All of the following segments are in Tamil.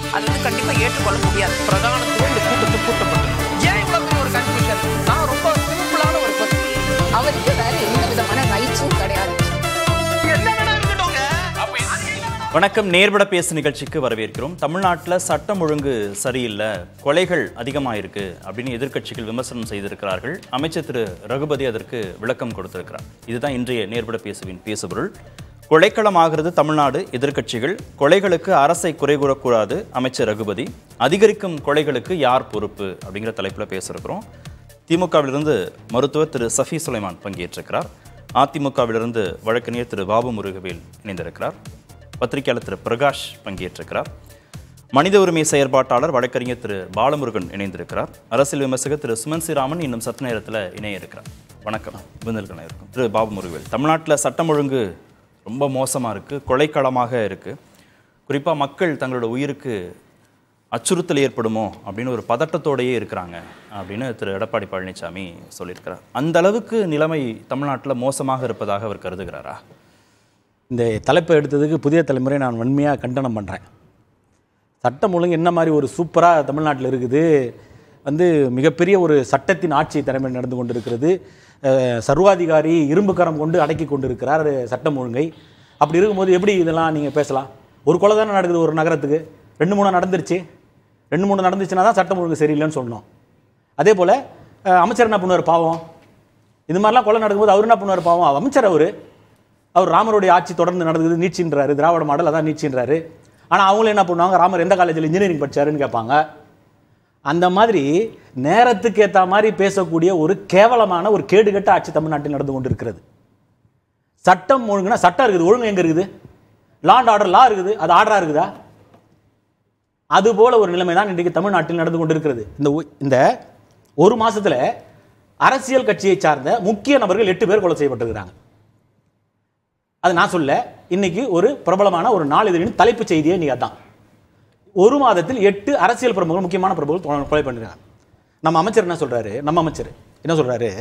அது வந்து கண்டிப்பா ஏற்றுக்கொள்ள முடியாது பிரதானத்துவம் இந்த கூட்டத்துக்கு கூட்டப்பட்டது ஏன் இவ்வளவு பெரிய ஒரு கன்ஃபியூஷன் நான் ரொம்ப சிம்பிளான ஒரு பர்சன் அவருக்கு வேற எந்த விதமான ரைட்ஸும் கிடையாது என்ன வேணா இருக்கட்டும்ங்க அப்ப அது வணக்கம் நேர்பட பேசு நிகழ்ச்சிக்கு வரவேற்கிறோம் தமிழ்நாட்டில் சட்டம் ஒழுங்கு சரியில்லை கொலைகள் அதிகமாக இருக்கு அப்படின்னு எதிர்க்கட்சிகள் விமர்சனம் செய்திருக்கிறார்கள் அமைச்சர் திரு ரகுபதி அதற்கு விளக்கம் கொடுத்திருக்கிறார் இதுதான் இன்றைய நேர்பட பேசுவின் பேசுபொருள் கொலைக்களமாகிறது தமிழ்நாடு எதிர்க்கட்சிகள் கொலைகளுக்கு அரசை குறை கூறக்கூடாது அமைச்சர் ரகுபதி அதிகரிக்கும் கொலைகளுக்கு யார் பொறுப்பு அப்படிங்கிற தலைப்பில் பேசியிருக்கிறோம் திமுகவிலிருந்து மருத்துவர் திரு சஃபி சுலைமான் பங்கேற்றிருக்கிறார் அதிமுகவிலிருந்து வழக்கறிஞர் திரு பாபு முருகவேல் இணைந்திருக்கிறார் பத்திரிகையாளர் திரு பிரகாஷ் பங்கேற்றிருக்கிறார் மனித உரிமை செயற்பாட்டாளர் வழக்கறிஞர் திரு பாலமுருகன் இணைந்திருக்கிறார் அரசியல் விமர்சகர் திரு சுமன் ஸ்ரீராமன் இன்னும் சற்று நேரத்தில் இணைய இருக்கிறார் வணக்கம் விருந்தில் இருக்கும் திரு பாபு முருகவேல் தமிழ்நாட்டில் சட்டம் ஒழுங்கு ரொம்ப மோசமாக இருக்குது கொலைக்களமாக இருக்குது குறிப்பாக மக்கள் தங்களோட உயிருக்கு அச்சுறுத்தல் ஏற்படுமோ அப்படின்னு ஒரு பதட்டத்தோடையே இருக்கிறாங்க அப்படின்னு திரு எடப்பாடி பழனிசாமி சொல்லியிருக்கிறார் அந்த அளவுக்கு நிலைமை தமிழ்நாட்டில் மோசமாக இருப்பதாக அவர் கருதுகிறாரா இந்த தலைப்பை எடுத்ததுக்கு புதிய தலைமுறை நான் வன்மையாக கண்டனம் பண்ணுறேன் சட்டம் ஒழுங்கு என்ன மாதிரி ஒரு சூப்பராக தமிழ்நாட்டில் இருக்குது வந்து மிகப்பெரிய ஒரு சட்டத்தின் ஆட்சி திறமை நடந்து கொண்டிருக்கிறது அஹ், சர்வாதிகாரி இரும்பு கரம் கொண்டு அடக்கி கொண்டிருக்கிறார் சட்டம் ஒழுங்கை அப்படி இருக்கும்போது எப்படி இதெல்லாம் நீங்கள் பேசலாம் ஒரு கொலை தானே நடக்குது ஒரு நகரத்துக்கு ரெண்டு மூணு நடந்துருச்சு ரெண்டு மூணு நடந்துச்சுன்னா தான் சட்டம் ஒழுங்கு சரியில்லைன்னு சொல்லணும் அதே போல் அமைச்சர் என்ன பண்ணுவார் பாவம் இது மாதிரிலாம் கொலை நடக்கும்போது அவர் என்ன பண்ணுவார் பாவம் அமைச்சர் அவர் அவர் ராமருடைய ஆட்சி தொடர்ந்து நடக்குது நீட்சின்றாரு திராவிட மாடல் அதான் நீட்சின்றாரு ஆனால் அவங்களும் என்ன பண்ணுவாங்க ராமர் எந்த காலேஜில் இன்ஜினியரிங் படிச்சாருன்னு கேட்பாங்க அந்த மாதிரி நேரத்துக்கு ஏற்ற மாதிரி பேசக்கூடிய ஒரு கேவலமான ஒரு கேடுகட்ட ஆட்சி தமிழ்நாட்டில் நடந்து கொண்டு இருக்கிறது சட்டம் ஒழுங்குனா சட்டம் இருக்குது ஒழுங்கு எங்கே இருக்குது லாண்ட் ஆர்டர் லா இருக்குது அது ஆர்டராக இருக்குதா அது போல ஒரு நிலைமை தான் இன்றைக்கு தமிழ்நாட்டில் நடந்து கொண்டிருக்கிறது இந்த ஒ- இந்த ஒரு மாசத்துல அரசியல் கட்சியை சார்ந்த முக்கிய நபர்கள் எட்டு பேர் கொலை செய்யப்பட்டிருக்கிறாங்க அது நான் சொல்ல இன்னைக்கு ஒரு பிரபலமான ஒரு நாளிதழின் தலைப்புச் செய்தியே நீ அதான் ஒரு மாதத்தில் எட்டு அரசியல் பிரமுகர்கள் முக்கியமான பிரமுகர்கள் கொலை- கொலை பண்ணிருக்காங்க நம்ம அமைச்சர் என்ன சொல்றாரு நம்ம அமைச்சர் என்ன சொல்றாரு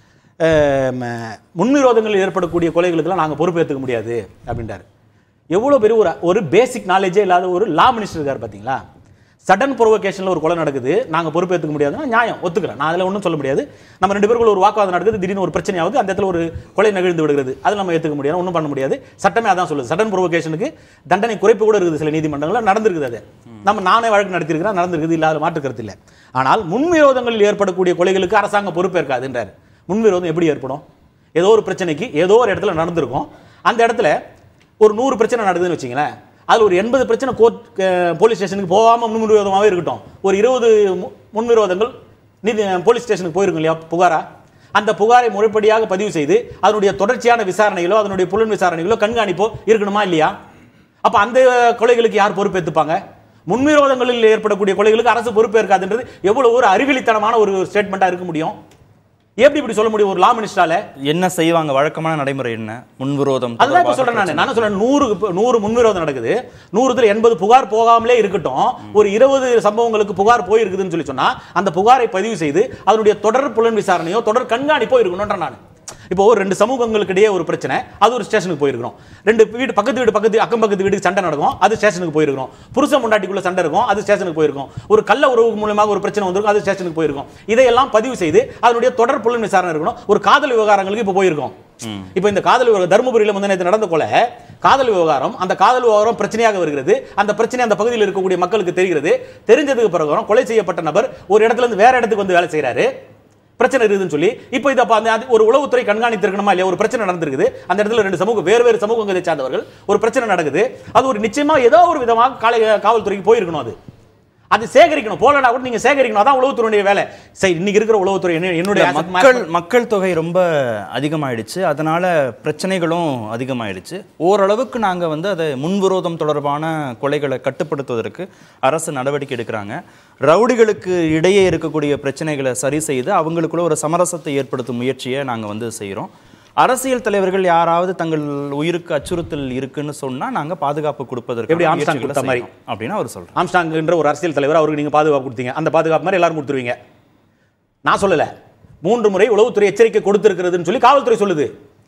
அஹ், ம- முன்விரோதங்கள் ஏற்படக்கூடிய கொலைகளுக்கெல்லாம் நாங்கள் பொறுப்பேற்றுக்க முடியாது அப்படின்றாரு எவ்வளோ பெரிய ஒரு ஒரு பேசிக் நாலேஜே இல்லாத ஒரு லா மினிஸ்டர் இருக்கார் பார்த்தீங்களா சடன் ப்ரொவோகேஷனில் ஒரு கொலை நடக்குது நாங்கள் பொறுப்பேற்றுக்க முடியாதுன்னா நியாயம் ஒத்துக்கிறேன் நான் அதில் ஒன்றும் சொல்ல முடியாது நம்ம ரெண்டு பேருக்குள்ள ஒரு வாக்குவாதம் நடக்குது திடீர்னு ஒரு பிரச்சனை ஆகுது அந்த இடத்துல ஒரு கொலை நிகழ்ந்து விடுகிறது அதில் நம்ம ஏற்றுக்க முடியாது ஒன்றும் பண்ண முடியாது சட்டமே அதான் சொல்லுது சடன் ப்ரொவோகேஷனுக்கு தண்டனை குறைப்பு கூட இருக்குது சில நீதிமன்றங்களில் நடந்திருக்குது அது நம்ம நானே வழக்கு நடத்திருக்கிறேன் நடந்திருக்குது இல்லாத மாற்று கருத்து இல்லை ஆனால் முன்விரோதங்களில் ஏற்படக்கூடிய கொலைகளுக்கு அரசாங்கம் பொறுப்பேற்காதுன்றார் முன்விரோதம் எப்படி ஏற்படும் ஏதோ ஒரு பிரச்சனைக்கு ஏதோ ஒரு இடத்துல நடந்திருக்கும் அந்த இடத்துல ஒரு நூறு பிரச்சனை நடக்குதுன்னு வச்சுங்களேன் அதில் ஒரு எண்பது பிரச்சனை கோர்ட் போலீஸ் ஸ்டேஷனுக்கு போகாமல் முன்விரோதமாகவே இருக்கட்டும் ஒரு இருபது மு- முன்விரோதங்கள் நீதி போலீஸ் ஸ்டேஷனுக்கு போயிருக்கும் இல்லையா புகாரா அந்த புகாரை முறைப்படியாக பதிவு செய்து அதனுடைய தொடர்ச்சியான விசாரணைகளோ அதனுடைய புலன் விசாரணைகளோ கண்காணிப்போ இருக்கணுமா இல்லையா அப்ப அந்த கொலைகளுக்கு யார் பொறுப்பேற்றுப்பாங்க முன்விரோதங்களில் ஏற்படக்கூடிய கொலைகளுக்கு அரசு பொறுப்பேற்காதுன்றது எவ்வளவு ஒரு அறிவிலித்தனமான ஒரு ஸ்டேட்மெண்ட்டாக இருக்க முடியும் எப்படி இப்படி சொல்ல முடியும் ஒரு லா மினிஸ்டரால என்ன செய்வாங்க வழக்கமான நடைமுறை என்ன முன்விரோதம் அதுதான் இப்ப தொடர்பாக சொல்றேன் நான் பிரச்சனை. நான் சொல்றேன் நூறு இப்ப நூறு முன்விரோதம் நடக்குது நூறுல எண்பது புகார் போகாமலே இருக்கட்டும் ஒரு இருபது சம்பவங்களுக்கு புகார் போயிருக்குதுன்னு சொல்லி சொன்னா அந்த புகாரை பதிவு செய்து அதனுடைய தொடர் புலன் விசாரணையோ தொடர் கண்காணிப்போ இருக்கணும்ன்ற நான் இப்போ ஒரு ரெண்டு சமூகங்களுக்கு இடையே ஒரு பிரச்சனை அது ஒரு ஸ்டேஷனுக்கு போயிருக்கிறோம் ரெண்டு வீடு பக்கத்து வீடு பக்கத்து அக்கம் பக்கத்து வீட்டுக்கு சண்டை நடக்கும் அது ஸ்டேஷனுக்கு போயிருக்கிறோம் புருஷ முண்டாட்டிக்குள்ள சண்டை இருக்கும் அது ஸ்டேஷனுக்கு போயிருக்கும் ஒரு கள்ள உறவு மூலமாக ஒரு பிரச்சனை வந்திருக்கும் அது ஸ்டேஷனுக்கு போயிருக்கும் இதையெல்லாம் பதிவு செய்து அதனுடைய தொடர் புலன் விசாரணை இருக்கணும் ஒரு காதல் விவகாரங்களுக்கு இப்போ போயிருக்கோம் இப்போ இந்த காதல் விவகாரம் தருமபுரியில் முந்தினத்து நடந்த கொலை காதல் விவகாரம் அந்த காதல் விவகாரம் பிரச்சனையாக வருகிறது அந்த பிரச்சனை அந்த பகுதியில் இருக்கக்கூடிய மக்களுக்கு தெரிகிறது தெரிஞ்சதுக்கு பிறகு கொலை செய்யப்பட்ட நபர் ஒரு இடத்துல இருந்து வேற இடத்துக்கு வந்து வேலை செய்றாரு பிரச்சனை இருக்குதுன்னு சொல்லி இப்போ இதை அப்ப அந்த அது ஒரு உளவுத்துறை கண்காணித்திருக்கணுமா இல்லையா ஒரு பிரச்சனை நடந்திருக்குது அந்த இடத்துல ரெண்டு சமூகம் வேறு வேறு சமூகங்களை சார்ந்தவர்கள் ஒரு பிரச்சனை நடக்குது அது ஒரு நிச்சயமா ஏதோ ஒரு விதமாக காலை காவல்துறைக்கு போயிருக்கணும் அது அது சேகரிக்கணும் போலனா கூட நீங்க சேகரிக்கணும் அதான் உளவுத்துறையுடைய வேலை சரி இன்னைக்கு இருக்கிற உளவுத்துறை என்ன- என்னுடைய இல்ல, asset மக்கள் match மக்கள் தொகை ரொம்ப அதிகமாயிடுச்சு அதனால பிரச்சனைகளும் அதிகமாயிடுச்சு ஓரளவுக்கு நாங்க வந்து அதை முன்விரோதம் தொடர்பான கொலைகளை கட்டுப்படுத்துவதற்கு அரசு நடவடிக்கை எடுக்கிறாங்க ரவுடிகளுக்கு இடையே இருக்கக்கூடிய பிரச்சனைகளை சரி செய்து அவங்களுக்குள்ள ஒரு சமரசத்தை ஏற்படுத்தும் முயற்சியை நாங்க வந்து செய்றோம் அரசியல் தலைவர்கள் யாராவது தங்கள் உயிருக்கு அச்சுறுத்தல் இருக்குன்னு சொன்னா நாங்க பாதுகாப்பு கொடுப்பதற்கு எப்படி ஆம்ஸ்டாங் கொடுத்த மாதிரி? அப்படின்னு அவர் சொல்றாரு ஆம்ஸ்டாங்ன்ற ஒரு அரசியல் தலைவர் அவருக்கு நீங்க பாதுகாப்பு கொடுத்தீங்க அந்த பாதுகாப்பு மாதிரி எல்லாரும் கொடுத்துருவீங்க நான் சொல்லல மூன்று முறை உளவுத்துறை எச்சரிக்கை கொடுத்திருக்கிறதுன்னு சொல்லி காவல்துறை சொல்லுது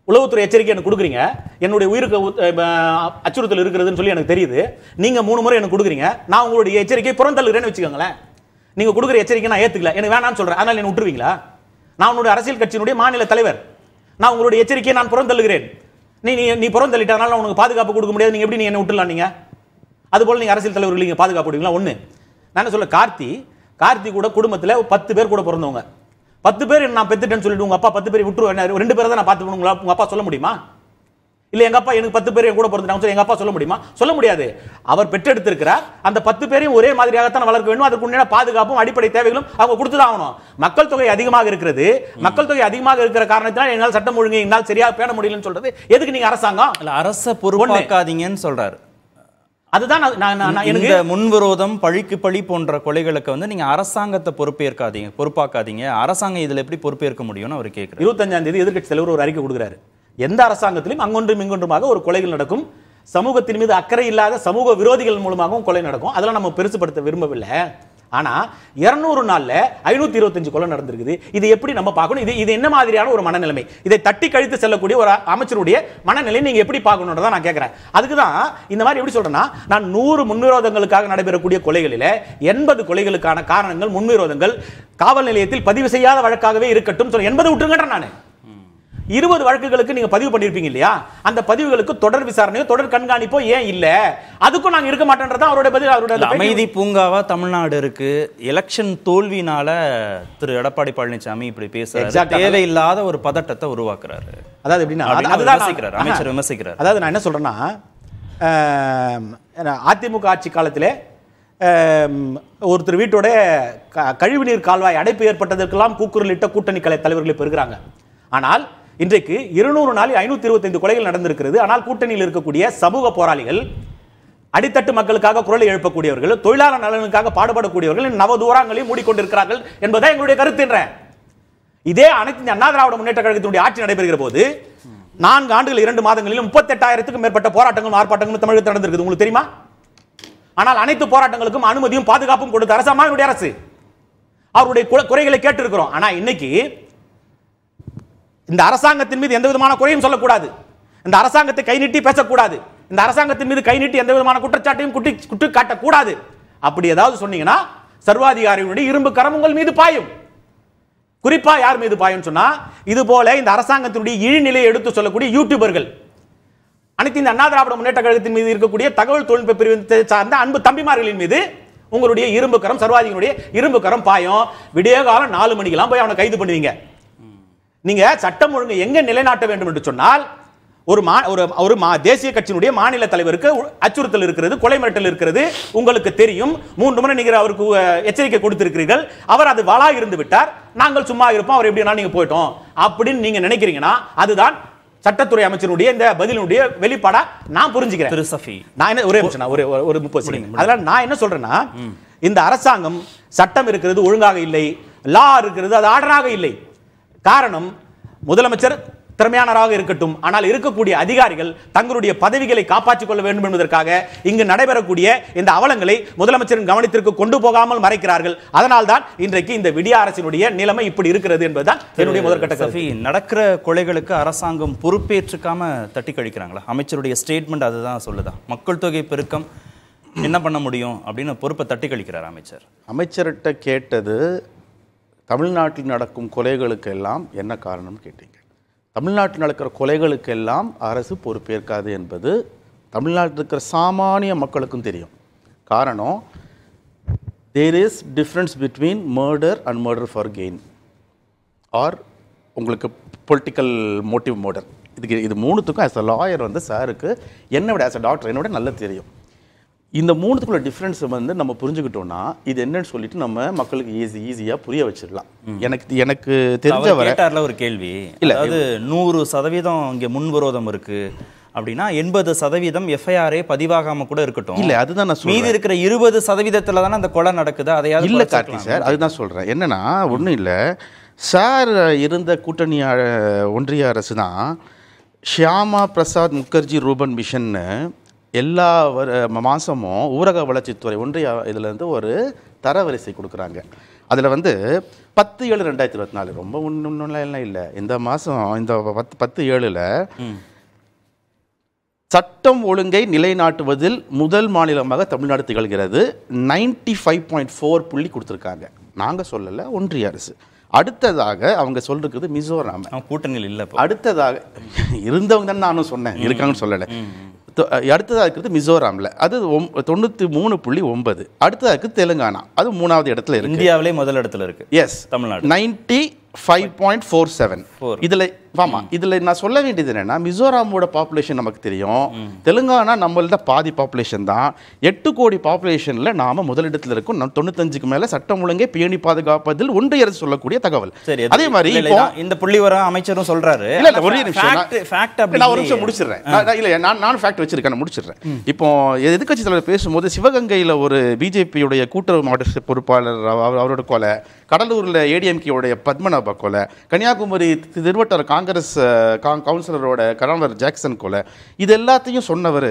உளவுத்துறை எச்சரிக்கை எனக்கு கொடுக்குறீங்க என்னுடைய உயிருக்கு உ- அஹ் அச்சுறுத்தல் இருக்கிறதுன்னு சொல்லி எனக்கு தெரியுது நீங்க மூணு முறை எனக்கு கொடுக்குறீங்க நான் உங்களுடைய எச்சரிக்கை புறந்தள்ளுறேன்னு வச்சுக்கோங்களேன் நீங்க கொடுக்குற எச்சரிக்கை நான் ஏத்துக்கல எனக்கு வேணாம்னு சொல்றேன் அதனால என்ன விட்டுருவீங்களா நான் உன்னுடைய அரசியல் கட்சியினுடைய மாநில தலைவர் நான் உங்களுடைய எச்சரிக்கையை நான் புறந்தள்ளுகிறேன் நீ நீ நீ புறந்தள்ளிட்டனால நான் உனக்கு பாதுகாப்பு கொடுக்க முடியாது நீங்க எப்படி நீங்க என்ன விட்டுலாம் நீங்க அதுபோல நீங்க அரசியல் தலைவர்கள் நீங்க பாதுகாப்பு கொடுங்களா ஒண்ணு நான் என்ன சொல்ல கார்த்தி கார்த்தி கூட குடும்பத்துல பத்து பேர் கூட பிறந்தவங்க பத்து பேர் நான் பெத்துட்டேன்னு சொல்லிட்டு உங்க அப்பா பத்து பேர் விட்டுருவேன் ரெண்டு பேரை தான் நான் பார்த்து உங்களா உங்க அப்பா சொல்ல முடியுமா இல்ல எங்க அப்பா எனக்கு பத்து பேர் என் கூட பிறந்தாங்க சொல்லி எங்க அப்பா சொல்ல முடியுமா சொல்ல முடியாது அவர் பெற்றெடுத்திருக்கிறார் அந்த பத்து பேரையும் ஒரே மாதிரியாகத்தான் வளர்க்க வேண்டும் அதுக்கு உண்டான பாதுகாப்பும் அடிப்படை தேவைகளும் அவங்க கொடுத்துதான் ஆகணும் மக்கள் தொகை அதிகமாக இருக்கிறது மக்கள் தொகை அதிகமாக இருக்கிற காரணத்தினால் என்னால் சட்டம் ஒழுங்கு என்னால் சரியா பேண முடியலன்னு சொல்றது எதுக்கு நீங்க அரசாங்கம் இல்ல அரச பொறுப்பாக்காதீங்கன்னு சொல்றாரு அதுதான் நான் நான் நான் எனக்கு இந்த முன்விரோதம் பழிக்கு பழி போன்ற கொலைகளுக்கு வந்து நீங்க அரசாங்கத்தை பொறுப்பேற்காதீங்க பொறுப்பாக்காதீங்க அரசாங்கம் இதுல எப்படி பொறுப்பேற்க முடியும்னு அவர் கேட்கிறார் இருபத்தஞ்சாம் தேதி எதிர்க்கட்சி தலைவர் ஒரு அறிக்கை கொடுக்குறாரு எந்த அரசாங்கத்திலும் அங்கொன்றும் இங்கொன்றுமாக ஒரு கொலைகள் நடக்கும் சமூகத்தின் மீது அக்கறை இல்லாத சமூக விரோதிகள் மூலமாகவும் கொலை நடக்கும் அதெல்லாம் நம்ம பெருசுபடுத்த விரும்பவில்லை ஆனா 200 நாள்ல ஐநூத்தி இருபத்தஞ்சு கொலை நடந்திருக்குது இது எப்படி நம்ம பார்க்கணும் இது இது என்ன மாதிரியான ஒரு மனநிலைமை இதை தட்டி கழித்து செல்லக்கூடிய ஒரு அமைச்சருடைய மனநிலை நீங்க எப்படி பார்க்கணுன்றதை நான் கேட்கிறேன் அதுக்கு தான் இந்த மாதிரி எப்படி சொல்றேன்னா நான் நூறு முன்விரோதங்களுக்காக நடைபெறக்கூடிய கொலைகளில எண்பது கொலைகளுக்கான காரணங்கள் முன்விரோதங்கள் காவல் நிலையத்தில் பதிவு செய்யாத வழக்காகவே இருக்கட்டும் சொல்ல எண்பது விட்டுருங்கன்றேன் நான் இருபது வழக்குகளுக்கு நீங்க பதிவு பண்ணிருப்பீங்க இல்லையா அந்த பதிவுகளுக்கு தொடர் விசாரணையோ தொடர் கண்காணிப்போ ஏன் இல்ல அதுக்கும் நாங்க இருக்க மாட்டேன்றதான் அவருடைய பதில் அவருடைய இல்ல, அந்த பேட்டி- அமைதி பூங்காவா தமிழ்நாடு இருக்கு எலெக்ஷன் தோல்வினால திரு எடப்பாடி பழனிசாமி இப்படி பேசுறாரு Exactly. தேவையில்லாத ஒரு பதட்டத்தை உருவாக்குறாரு அதாவது எப்படின்னா அது- அப்படின்னு அவர் அதுதான் நான்- விமர்சிக்கிறார். அமைச்சர் விமர்சிக்கிறார். அதாவது நான் என்ன சொல்றேன்னா ஆம், என்ன, அதிமுக ஆட்சி காலத்திலே ஆம், ஒருத்தர் வீட்டோட க- கழிவுநீர் கால்வாய் அடைப்பு ஏற்பட்டதற்கெல்லாம் கூக்குரலிட்ட கூட்டணி கலை தலைவர்களை பெறுகிறாங்க ஆனால் இன்றைக்கு இருநூறு நாளில் ஐநூத்தி இருபத்தைந்து கொலைகள் நடந்திருக்கிறது ஆனால் கூட்டணியில் இருக்கக்கூடிய சமூக போராளிகள் அடித்தட்டு மக்களுக்காக குரல் எழுப்பக்கூடியவர்கள் தொழிலாளர் நலனுக்காக பாடுபடக்கூடியவர்கள் நவதூரங்களையும் மூடிக்கொண்டிருக்கிறார்கள் என்பதே எங்களுடைய கருத்து என்றேன் இதே அனைத்து இந்திய அண்ணா திராவிட முன்னேற்ற கழகத்தினுடைய ஆட்சி நடைபெறுகிற போது நான்கு ஆண்டுகள் இரண்டு மாதங்களிலும் முப்பத்தெட்டாயிரத்துக்கும் மேற்பட்ட போராட்டங்களும் ஆர்ப்பாட்டங்களும் தமிழகத்தில் நடந்திருக்குது உங்களுக்கு தெரியுமா ஆனால் அனைத்து போராட்டங்களுக்கும் அனுமதியும் பாதுகாப்பும் கொடுத்த அரசு அம்மாவினுடைய அரசு அவருடைய குறை- குறைகளை கேட்டிருக்கிறோம் ஆனா இன்னைக்கு இந்த அரசாங்கத்தின் மீது எந்த விதமான குறையும் சொல்லக்கூடாது இந்த அரசாங்கத்தை கை நீட்டி பேசக்கூடாது இந்த அரசாங்கத்தின் மீது கை நீட்டி எந்த விதமான குற்றச்சாட்டையும் குட்டி குட்டு காட்டக்கூடாது அப்படி ஏதாவது சொன்னீங்கன்னா சர்வாதிகாரிகளுடைய இரும்பு கரம் உங்கள் மீது பாயும் குறிப்பா யார் மீது பாயும் சொன்னா இது போல இந்த அரசாங்கத்தினுடைய இழிநிலையை எடுத்து சொல்லக்கூடிய யூடியூபர்கள் அனைத்து இந்த அண்ணா திராவிட முன்னேற்ற கழகத்தின் மீது இருக்கக்கூடிய தகவல் தொழில்நுட்ப பிரிவு சார்ந்த அன்பு தம்பிமார்களின் மீது உங்களுடைய இரும்பு கரம் சர்வாதிகளுடைய இரும்பு கரம் பாயும் விடிய காலம் நாலு மணிக்கெல்லாம் போய் அவனை கைது பண்ணுவீங்க நீங்க சட்டம் ஒழுங்கு எங்க நிலைநாட்ட வேண்டும் என்று சொன்னால் ஒரு மா ஒரு ஒரு மா தேசிய கட்சியினுடைய மாநில தலைவருக்கு உ- அச்சுறுத்தல் இருக்கிறது கொலை மிரட்டல் இருக்கிறது உங்களுக்கு தெரியும் மூன்று முறை நீங்க அவருக்கு அஹ், எச்சரிக்கை கொடுத்திருக்கிறீர்கள் அவர் அது வளா இருந்து விட்டார் நாங்கள் சும்மா இருப்போம் அவர் எப்படி வேணாலும் நீங்க போயிட்டோம் அப்படின்னு நீங்க நினைக்கிறீங்கன்னா அதுதான் சட்டத்துறை அமைச்சருடைய இந்த பதிலினுடைய வெளிப்பாடா நான் புரிஞ்சுக்கிறேன் திரு சஃபி நான் என்ன ஒரே நிமிஷம் நான் ஒரு ஒரு- ஒரு முப்பது செகண்ட் அதனால நான் என்ன சொல்றேன்னா இந்த அரசாங்கம் சட்டம் இருக்கிறது ஒழுங்காக இல்லை லா இருக்கிறது அது ஆர்டராக இல்லை காரணம் முதலமைச்சர் திறமையானவராக இருக்கட்டும் ஆனால் இருக்கக்கூடிய அதிகாரிகள் தங்களுடைய பதவிகளை காப்பாற்றிக் கொள்ள வேண்டும் என்பதற்காக இங்கு நடைபெறக்கூடிய இந்த அவலங்களை முதலமைச்சரின் கவனத்திற்கு கொண்டு போகாமல் மறைக்கிறார்கள் அதனால்தான் இன்றைக்கு இந்த விடிய அரசினுடைய நிலைமை இப்படி இருக்கிறது என்பதுதான் என்னுடைய முதற்கட்ட கருத்து சஃபி நடக்கிற கொலைகளுக்கு அரசாங்கம் பொறுப்பேற்றுக்காம தட்டி கழிக்கிறாங்களா அமைச்சருடைய ஸ்டேட்மெண்ட் அதுதான் சொல்லுதா மக்கள் தொகை பெருக்கம் என்ன பண்ண முடியும் அப்படின்னு பொறுப்பை தட்டி கழிக்கிறார் அமைச்சர் அமைச்சர்கிட்ட கேட்டது தமிழ்நாட்டில் நடக்கும் கொலைகளுக்கெல்லாம் என்ன காரணம் கேட்டீங்க தமிழ்நாட்டில் நடக்கிற கொலைகளுக்கெல்லாம் அரசு பொறுப்பேற்காது என்பது தமிழ்நாட்டில் இருக்கிற சாமானிய மக்களுக்கும் தெரியும் காரணம் there is difference between murder and murder for gain or உங்களுக்கு பொலிட்டிக்கல் மோட்டிவ் மர்டர் இதுக்கு இது மூணுத்துக்கும் ஆஸ் அ லாயர் வந்து சாருக்கு என்னை விட ஆஸ் அ டாக்டர் என்னோட நல்லா தெரியும் இந்த மூணுத்துக்குள்ள டிஃப்ரென்ஸ் வந்து நம்ம புரிஞ்சுக்கிட்டோம்னா இது என்னன்னு சொல்லிட்டு நம்ம மக்களுக்கு ஈஸி ஈஸியாக புரிய வச்சிடலாம் எனக்கு எனக்கு தெரிஞ்ச அவர் வரை கேட்டார்ல ஒரு கேள்வி இல்ல, அதாவது நூறு சதவீதம் இங்க முன்விரோதம் இருக்கு அப்படின்னா எண்பது சதவீதம் எஃப்ஐஆரே பதிவாகாம கூட இருக்கட்டும் இல்ல அதுதான் நான் சொல்றேன் மீதி இருக்கிற இருபது சதவீதத்துல தானே அந்த கொலை நடக்குது அதையாவது இல்ல குறைச்சிருக்கலாம். கார்த்தி சார் அதுதான் சொல்றேன் என்னன்னா ஒன்றும் இல்லை சார் இருந்த கூட்டணி அ- ஒன்றிய அரசு தான் ஷியாமா பிரசாத் முகர்ஜி ரூபன் மிஷன்னு எல்லா வர- மாசமும் ஊரக வளர்ச்சித்துறை ஒன்றிய இதுல இருந்து ஒரு தரவரிசை கொடுக்குறாங்க அதில் வந்து பத்து ஏழு ரெண்டாயிரத்தி இருபத்தி நாலு ரொம்ப ஒன்றும் எல்லாம் இல்லை இந்த மாதம் இந்த பத்து பத்து ஏழில் சட்டம் ஒழுங்கை நிலைநாட்டுவதில் முதல் மாநிலமாக தமிழ்நாடு திகழ்கிறது 95.4 ஃபைவ் பாயிண்ட் ஃபோர் புள்ளி கொடுத்துருக்காங்க நாங்கள் சொல்லலை ஒன்றிய அரசு அடுத்ததாக அவங்க சொல்றது மிசோராம் அவன் கூட்டணியில் இல்லை இப்போ அடுத்ததாக இருந்தவங்க தான் நானும் சொன்னேன் இருக்காங்கன்னு சொல்லலை தொ- அடுத்ததாக இருக்கிறது மிசோராமில் அது ஒம் தொண்ணூற்றி மூணு புள்ளி ஒன்பது அடுத்ததாக இருக்குது தெலுங்கானா அது மூணாவது இடத்துல இருக்கு இந்தியாவிலே முதல் இடத்துல இருக்கு yes Tamil Nadu. Ninety five point four seven Four. இதில் ஆமா இதில் நான் சொல்ல வேண்டியது என்னன்னா மிசோராமோட பாப்புலேஷன் நமக்கு தெரியும் தெலுங்கானா நம்மள்ட்ட பாதி பாப்புலேஷன் தான் எட்டு கோடி பாப்புலேஷனில் நாம முதலிடத்தில் இருக்கும் நம்ம தொண்ணூத்தஞ்சுக்கு மேல சட்டம் ஒழுங்கை பேணி பாதுகாப்பதில் ஒன்றிய அரசு சொல்லக்கூடிய தகவல் சரி அதே மாதிரி இல்ல, இல்ல, இப்போ இதான் இந்த புள்ளி வர அமைச்சரும் சொல்றாரு இல்ல இல்ல ஒரே நிமிஷம் Fact- நான்- fact அப்படி நான் ஒரு நிமிஷம் இல்லையே. முடிச்சிடுறேன் நான் நான் இல்ல நான் நான் ஃபேக்ட் வச்சிருக்கேன் நான் முடிச்சிடுறேன் இப்போ எதிர்க்கட்சி தலைவர் பேசும்போது சிவகங்கையில ஒரு பிஜேபியுடைய கூட்டுறவு மாவட்ட பொறுப்பாளர் அவ- அவரோட கொலை கடலூர்ல ஏடிஎம்கேவுடைய பத்மநாப கொலை கன்னியாகுமரி தி- திருவட்டார் காங்கிரஸ் அஹ், கா- கவுன்சிலரோட கணவர் ஜாக்சன் கொலை இது எல்லாத்தையும் சொன்னவர்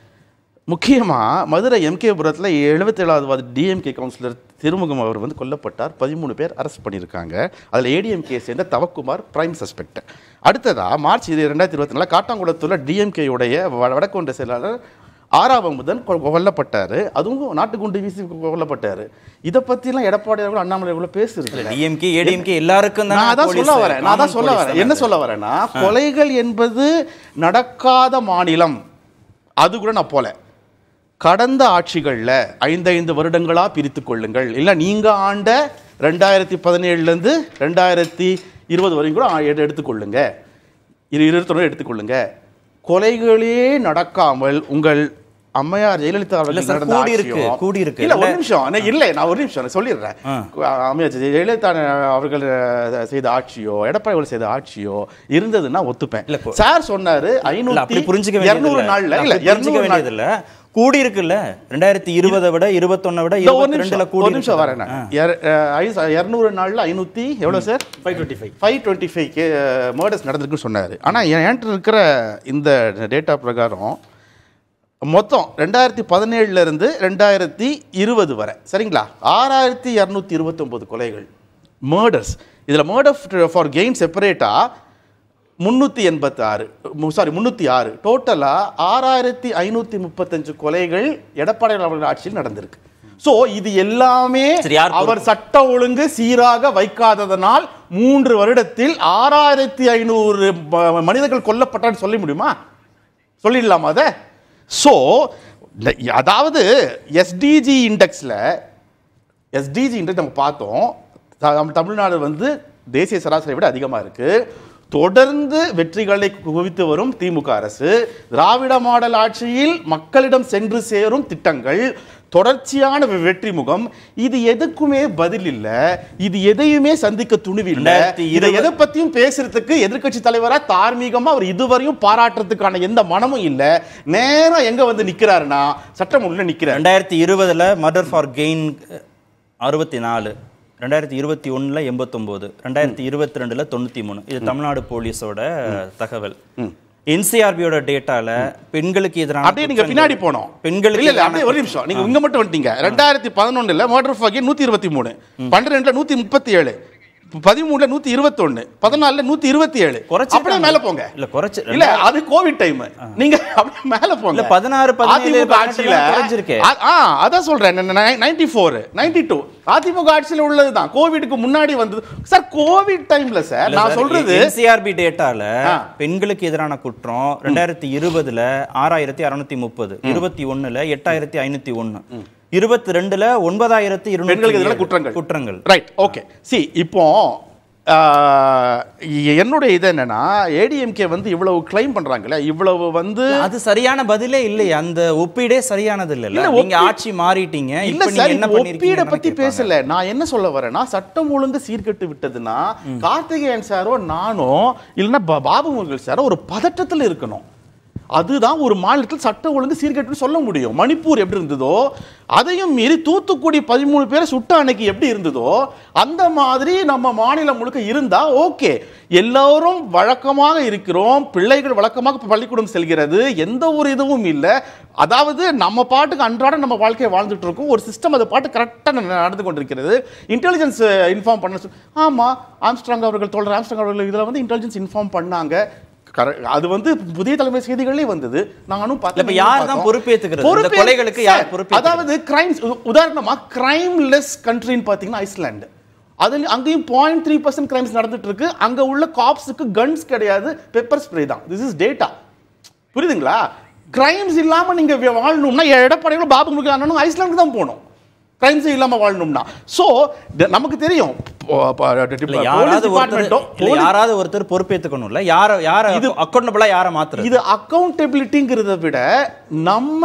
முக்கியமாக மதுரை எம்கேபுரத்தில் எழுபத்தேழாவது வார்டு டிஎம்கே கவுன்சிலர் திருமுகம் அவர் வந்து கொல்லப்பட்டார் பதிமூணு பேர் அரெஸ்ட் பண்ணியிருக்காங்க அதில் ஏடிஎம்கே சேர்ந்த தவக்குமார் பிரைம் சஸ்பெக்ட் அடுத்ததா மார்ச் இது ரெண்டாயிரத்தி இருபத்தி நாலு காட்டாங்குளத்தில் டிஎம்கேயுடைய வடக்கொண்ட செயலாளர் ஆறாவமுதன் கொ- கொல்லப்பட்டார் அதுவும் நாட்டுக்குண்டு வீசி கொல்லப்பட்டார் இதை பற்றிலாம் எடப்பாடி அவர்கள் அண்ணாமலை அவர்கள் பேசுறது டிஎம்கே ஏடிஎம்கே எல்லாருக்கும் தான் நான் அதான் police, சொல்ல வரேன் நான் அதான் common சொல்ல police வரேன் தானே என்ன அது. சொல்ல வரேன்னா கொலைகள் என்பது நடக்காத மாநிலம் அது கூட நான் போல கடந்த ஆட்சிகளில் ஐந்தைந்து வருடங்களா பிரித்து கொள்ளுங்கள் இல்லை நீங்க ஆண்ட ரெண்டாயிரத்தி பதினேழுலேருந்து ரெண்டாயிரத்தி இருபது வரைக்கும் கூட ஆ- எடு- எடுத்துக்கொள்ளுங்க இரு இருபத்தொன்னு எடுத்துக்கொள்ளுங்க கொலைகளே நடக்காமல் உங்கள் அம்மையார் ஜெயலலிதா இல்ல அவர்கள் சார், நடந்த கூடி இருக்கு, ஆட்சியும் கூடி இருக்கு. இல்ல ஒரு இல்ல. நிமிஷம் நான் இல்ல நான் ஒரு நிமிஷம் நான் சொல்லிடுறேன் அம்மையார் ஜெய- ஜெயலலிதா அவர்கள் அஹ், செய்த ஆட்சியோ எடப்பாடி அவர்கள் செய்த ஆட்சியோ இருந்ததுன்னா ஒத்துப்பேன் இல்ல, கொ- சார் சொன்னாரு இல்ல, ஐநூத்தி அப்படி புரிஞ்சுக்க வேண்டியது இருநூறு இல்ல. நாள்ல அப்படி இல்ல புரிஞ்சுக்க இருநூறு நாள் வேண்டியது இல்ல கூடி இருக்குல்ல ரெண்டாயிரத்தி இருபதை விட இருபத்தொன்னை விட இந்த ஒரு இருபத்தி ரெண்டுல நிமிஷம் கூடி ஒரு நிமிஷம் வரேன் நான். இர- அஹ், ஐ- இருநூறு நாள்ல ஐநூத்தி எவ்வளவு sir five twenty five five twenty five K murders நடந்திருக்குன்னு சொன்னார் ஆனால் என்கிட்ட இருக்கிற இந்த டேட்டா பிரகாரம் மொத்தம் ரெண்டாயிரத்தி பதினேழுல இருந்து ரெண்டாயிரத்தி இருபது வரை சரிங்களா ஆறாயிரத்தி இரநூத்தி இருபத்தொம்போது கொலைகள் மர்டர்ஸ் இதில் மர்டர் ஃபார் கெயின் செப்பரேட்டாக முந்நூற்றி எண்பத்தி ஆறு சாரி முந்நூற்றி ஆறு டோட்டலாக ஆறாயிரத்தி ஐநூற்றி முப்பத்தஞ்சு கொலைகள் எடப்பாடி அவர்கள் ஆட்சியில் நடந்திருக்கு ஸோ இது எல்லாமே சரி, யார் பொறுப்பு? அவர் சட்ட ஒழுங்கு சீராக வைக்காததனால் மூன்று வருடத்தில் ஆறாயிரத்தி ஐநூறு மனிதர்கள் கொல்லப்பட்டான்னு சொல்ல முடியுமா சொல்லிடலாமா அதை ஸோ அதாவது எஸ்டிஜி இண்டெக்ஸில் எஸ்டிஜி இண்டெக்ஸ் நம்ம பார்த்தோம் த- நம்ம தமிழ்நாடு வந்து தேசிய சராசரியை விட அதிகமாக இருக்கு தொடர்ந்து வெற்றிகளை குவித்து வரும் திமுக அரசு திராவிட மாடல் ஆட்சியில் மக்களிடம் சென்று சேரும் திட்டங்கள் தொடர்ச்சியான வெ- வெற்றி முகம் இது எதுக்குமே பதில் இல்ல இது எதையுமே சந்திக்க துணிவில்லை ரெண்டாயிரத்தி இதை இருபது- எதை பத்தியும் பேசுறதுக்கு எதிர்க்கட்சி தலைவரா தார்மீகமா அவர் இதுவரையும் பாராட்டுறதுக்கான எந்த மனமும் இல்ல நேரா எங்க வந்து நிக்கிறாருன்னா சட்டம் உள்ள நிக்கிறார் ரெண்டாயிரத்தி இருபதுல மர்டர் ஃபார் கெயின் அறுபத்தி நாலு ரெண்டாயிரத்தி இருபத்தி ஒண்ணுல எண்பத்தொம்போது ரெண்டாயிரத்தி இருபத்தி ரெண்டுல தொண்ணூத்தி மூணு இது தமிழ்நாடு போலீஸோட தகவல் என்சிஆர்பியோட டேட்டால பெண்களுக்கு எதிரான அப்படியே நீங்க பின்னாடி போனோம் பெண்களுக்கு இல்ல இல்ல எதிரான அப்படியே ஒரு நிமிஷம் நீங்க இங்க மட்டும் வந்துட்டீங்க ரெண்டாயிரத்தி பதினொன்னுல மர்டர் ஃபாகி நூத்தி இருபத்தி மூணு பன்னிரெண்டுல நூத்தி முப்பத்தி ஏழு பதிமூணுல நூத்தி இருபத்தொன்னு பதினாலுல நூத்தி இருபத்தி ஏழு குறைச்சிட்டாங்க. அப்படியே மேல போங்க இல்ல, குறைச்சு- இல்ல அது கோவிட் டைம் நீங்க அப்படியே மேல போங்க இல்ல, 16, 17, அதிமுக ஆட்சியில குறைஞ்சிருக்கே. ஆ- ஆ அதான் சொல்றேன் ninety four ninety two AIADMK ஆட்சியில உள்ளதுதான் கோவிடுக்கு முன்னாடி வந்தது சார் கோவிட் டைம்ல சார் நான் சொல்றது என்சிஆர்பி டேட்டால ஆ. பெண்களுக்கு எதிரான குற்றம் ரெண்டாயிரத்தி இருபதுல ஆறாயிரத்தி அறுநூத்தி முப்பது இருபத்தி ஒண்ணுல எட்டாயிரத்தி ஐநூத்தி ஒண்ணு இருபத்தி ரெண்டுல ஒன்பதாயிரத்தி பெண்களுக்கு எதிரான குற்றங்கள் குற்றங்கள் ரைட் ஓகே சி இப்போ ஆஹ், என்னுடைய இது என்னன்னா ஏடிஎம்கே வந்து இவ்வளவு கிளைம் பண்றாங்கல்ல இவ்வளவு வந்து அது சரியான பதிலே இல்லையே அந்த ஒப்பீடே சரியானது இல்ல இல்ல, நீங்க ஒப்பீ- ஆட்சி மாறிட்டீங்க இல்ல இப்ப நீங்க சார் என்ன ஒப்பீட பண்ணிருக்கீங்க பத்தி பேசல நான் என்ன சொல்ல வரேன்னா சட்டம் ஒழுங்கு சீர்கெட்டு விட்டதுன்னா கார்த்திகேயன் சாரோ நானோ இல்லைன்னா பா- பாபு முருகல் சாரோ ஒரு பதட்டத்துல இருக்கணும் அதுதான் ஒரு மாநிலத்தில் சட்ட ஒழுங்கு சீர்கேட்டுன்னு சொல்ல முடியும் மணிப்பூர் எப்படி இருந்ததோ அதையும் மீறி தூத்துக்குடி பதிமூணு பேரை சுட்ட அன்னைக்கு எப்படி இருந்ததோ அந்த மாதிரி நம்ம மாநிலம் முழுக்க இருந்தா ஓகே எல்லோரும் வழக்கமாக இருக்கிறோம் பிள்ளைகள் வழக்கமாக பள்ளிக்கூடம் செல்கிறது எந்த ஒரு இதுவும் இல்லை அதாவது நம்ம பாட்டுக்கு அன்றாடம் நம்ம வாழ்க்கையை வாழ்ந்துட்டு இருக்கோம் ஒரு சிஸ்டம் அது பாட்டு கரெக்டாக நடந்து கொண்டிருக்கிறது இன்டெலிஜென்ஸ் இன்ஃபார்ம் பண்ண சொல்- ஆமா ஆம்ஸ்ட்ராங் அவர்கள் தோழர் ஆம்ஸ்ட்ராங் அவர்கள் இதில் வந்து இன்டெலிஜென்ஸ் இன்ஃபார்ம் பண்ணாங்க கர- அது வந்து புதிய தலைமை செய்திகளே வந்தது நானும் இல்ல, பார்த்தேன் இப்ப நீங்களும் யார் தான் பார்த்தோம். பொறுப்பேத்துக்கிறது? இந்த பொறுப்பே- கொலைகளுக்கு யார் சார், பொறுப்பேத்துக்கிறது? அதாவது கிரைம்ஸ் உதாரணமா கிரைம்லெஸ் கண்ட்ரின்னு பார்த்தீங்கன்னா ஐஸ்லாந்து அதில் அங்கேயும் பாயிண்ட் த்ரீ பர்சன்ட் கிரைம்ஸ் நடந்துட்டு இருக்கு அங்க உள்ள காப்ஸுக்கு கன்ஸ் கிடையாது பெப்பர் ஸ்ப்ரே தான் திஸ் இஸ் டேட்டா புரியுதுங்களா கிரைம்ஸ் இல்லாம நீங்க வி- வாழணும்னா எடப்பாடிகளும் பாபு முருகன் அண்ணனும் ஐஸ்லாந்துக்கு தான் போகணும் கிரைம்ஸ் இல்லாம வாழணும்னா சோ நமக்கு தெரியும் இல்ல யாராவது ஒருத்தர் இல்ல யாராவது ஒருத்தர் பொறுப்பேத்துக்கணும்ல யார யார இது- அக்கௌண்டபிளா யார மாத்துறது இது அக்கௌண்டபிலிட்டிங்கிறத விட நம்ம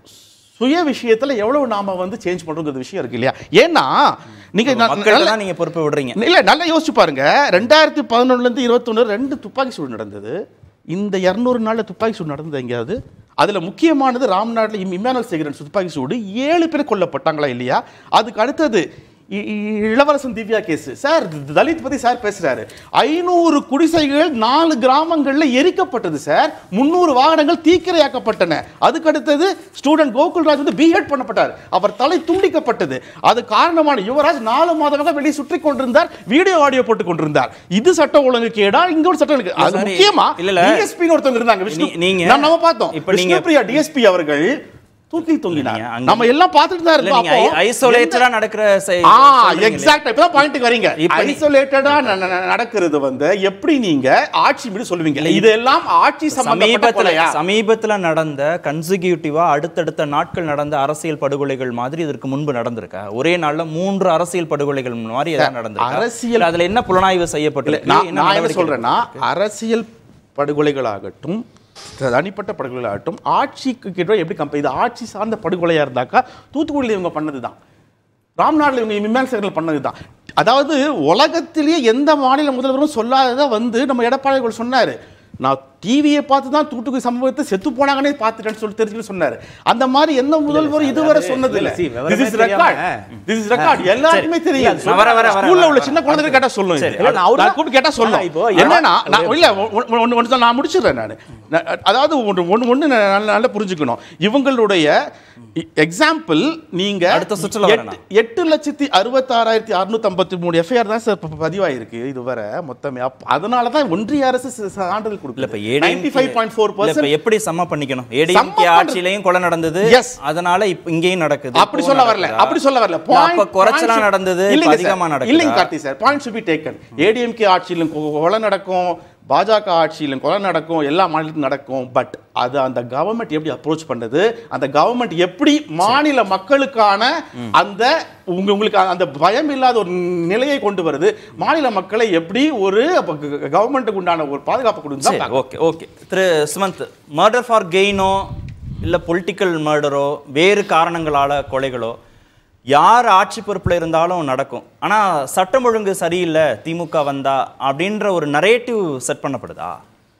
சுய விஷயத்துல எவ்வளவு நாம வந்து சேஞ்ச் பண்றோங்கிற விஷயம் இருக்கு இல்லையா ஏன்னா நீங்க ந- மக்கள் நல்ல- தான் நீங்க பொறுப்பை விடுறீங்க இல்ல நல்லா யோசிச்சு பாருங்க ரெண்டாயிரத்தி பதினொன்னுல இருந்து இருபத்தொன்னு ரெண்டு துப்பாக்கி சூடு நடந்தது இந்த இரநூறு நாள்ல துப்பாக்கி சூடு நடந்தது எங்கேயாவது அதுல முக்கியமானது ராம்நாட்டில் இம்மானுவல் சேகரன் துப்பாக்கி சூடு ஏழு பேர் கொல்லப்பட்டாங்களா இல்லையா அதுக்கு அடுத்தது இ- இ- இளவரசன் திவ்யா கேஸ் சார் தலித் பத்தி சார் பேசுறாரு ஐநூறு குடிசைகள் நாலு கிராமங்கள்ல எரிக்கப்பட்டது சார் முந்நூறு வாகனங்கள் தீக்கிரையாக்கப்பட்டன அதுக்கு அடுத்தது ஸ்டூடெண்ட் கோகுல்ராஜ் வந்து பிஹெட் பண்ணப்பட்டார் அவர் தலை துண்டிக்கப்பட்டது அது காரணமான யுவராஜ் நாலு மாதமாக வெளியே சுற்றி கொண்டிருந்தார் வீடியோ ஆடியோ போட்டு கொண்டிருந்தார் இது சட்ட ஒழுங்கு கேடா இங்க ஒரு சட்டம் இருக்கு அது சரி. முக்கியமா இல்ல, இல்ல. டிஎஸ்பி ஒருத்தவங்க இருந்தாங்க விஷ்ணு நீ- நீங்க- நம்ம நம்ம பார்த்தோம் இப்ப நீங்க- விஷ்ணுபிரியா டிஎஸ்பி அவர்கள் தூக்கி தொங்கினார் நீங்க அங்க- நம்ம எல்லாம் பார்த்துட்டு தான் இல்ல இருக்கோம் நீங்க அப்போ ஐசோலேட்டடா நடக்கிற செய்- ஆ சொல்றீங்களே. எக்ஸாக்ட் இப்பதான் பாயிண்ட் வரீங்க இப்ப நீ- ஐசோலேட்டடா நடக்கிறது வந்து எப்படி நீங்க ஆட்சி மீது சொல்லுவீங்க இதெல்லாம் ஆட்சி சம்பந்தப்பட்ட சமீபத்துல கொலையா சமீபத்துல நடந்த கன்சிக்யூட்டிவா அடுத்தடுத்த நாட்கள் நடந்த அரசியல் படுகொலைகள் மாதிரி இதற்கு முன்பு நடந்திருக்கா ஒரே நாள்ல மூன்று அரசியல் படுகொலைகள் மாதிரி ஏதாவது நடந்திருக்கா அரசியல் இல்ல, அதுல என்ன புலனாய்வு செய்யப்பட்டிருக்கு நான் நான் என்ன நடவடிக்கை சொல்றேன்னா அரசியல் படுகொலைகளாகட்டும் தனிப்பட்ட படுகொலையாகட்டும் ஆட்சிக்கு கிட்ட எப்படி கம்பேர் இது ஆட்சி சார்ந்த படுகொலையா இருந்தாக்கா தூத்துக்குடியில் இவங்க பண்ணது தான் ராம்நாட்டில் இவங்க இம்மான் சேகரில் பண்ணது தான் அதாவது உலகத்திலேயே எந்த மாநில முதல்வரும் சொல்லாததை வந்து நம்ம எடப்பாடி அவர்கள் சொன்னாரு நான் டிவியை பார்த்து தான் தூத்துக்குடி சம்பவத்தை செத்து போனாங்கன்னே பார்த்துட்டேன்னு சொல்லி தெரிஞ்சுட்டு சொன்னாரு அந்த மாதிரி எந்த முதல்வரும் இதுவரை சொன்னது இல்ல see, விவரமே திஸ் இஸ் ரெக்கார்ட் தெரியாம. திஸ் இஸ் ரெக்கார்ட் எல்லாருக்குமே தெரியும் நான் வர, வர, வர, ஸ்கூல்ல வர, உள்ள வர. சின்ன குழந்தைகள் கேட்டா சொல்லும் சரி, இது. இல்ல, நான் அவரு- நான் கூப்பிட்டு கேட்டா சொல்லும் இப்போ என்னன்னா நான் இல்ல ஒன்னு- ஒன்னு ஒன்னு நான் முடிச்சிடுறேன் நான் அதாவது ஒன்று ஒன்று ஒன்று நல்லா நல்லா புரிஞ்சுக்கணும் இவங்களுடைய எக்ஸாம்பிள் நீங்க அடுத்த சுற்றுல எட்டு- வரேன் எட்டு லட்சத்தி அறுபத்தாறாயிரத்தி அறுநூத்தி ஐம்பத்தி மூணு எஃப்ஐஆர் தான் சார் ப- பதிவாயிருக்கு இதுவரை மொத்தமே அப்ப அதனால தான் ஒன்றிய அரசு ச- சான்றிதழ் இல்ல இப்ப கொடுக்குது நைன்டி ஃபைவ் பாயிண்ட் ஃபோர் இல்ல, இப்ப எப்படி சம பண்ணிக்கணும் ஏடிஎம்கே பண்றது- ஆட்சியிலையும் கொலை நடந்தது Yes. அதனால இப்ப இங்கேயும் நடக்குது அப்படி இப்பவும் சொல்ல வரல நடக்குதா? அப்படி சொல்ல வரல இல்ல, அப்ப Point- குறைச்சலா point should- நடந்தது இப்ப இல்லைங்க அதிகமா சார். நடக்குதா? இல்லைங்க Karthi sir point should be taken ADMK ஆட்சியிலும் கொ- கொலை நடக்கும் பாஜக ஆட்சியிலும் கொலை நடக்கும் எல்லா மாநிலத்திலும் நடக்கும் பட் அது அந்த கவர்மெண்ட் எப்படி அப்ரோச் பண்ணது அந்த கவர்மெண்ட் எப்படி மாநில மக்களுக்கான அந்த உங்க உங்களுக்கு அந்த பயம் இல்லாத ஒரு நிலையை கொண்டு வருது மாநில மக்களை எப்படி ஒரு கவர்மெண்ட்டுக்கு உண்டான ஒரு பாதுகாப்பு கொடுத்து சரி okay okay Thiru Sumanth murder for கெயினோ இல்ல பொலிட்டிக்கல் மர்டரோ வேறு காரணங்களால கொலைகளோ யார் ஆட்சி பொறுப்புல இருந்தாலும் நடக்கும் ஆனா சட்டம் ஒழுங்கு சரியில்லை திமுக வந்தா அப்படின்ற ஒரு நரேட்டிவ் செட் பண்ணப்படுதா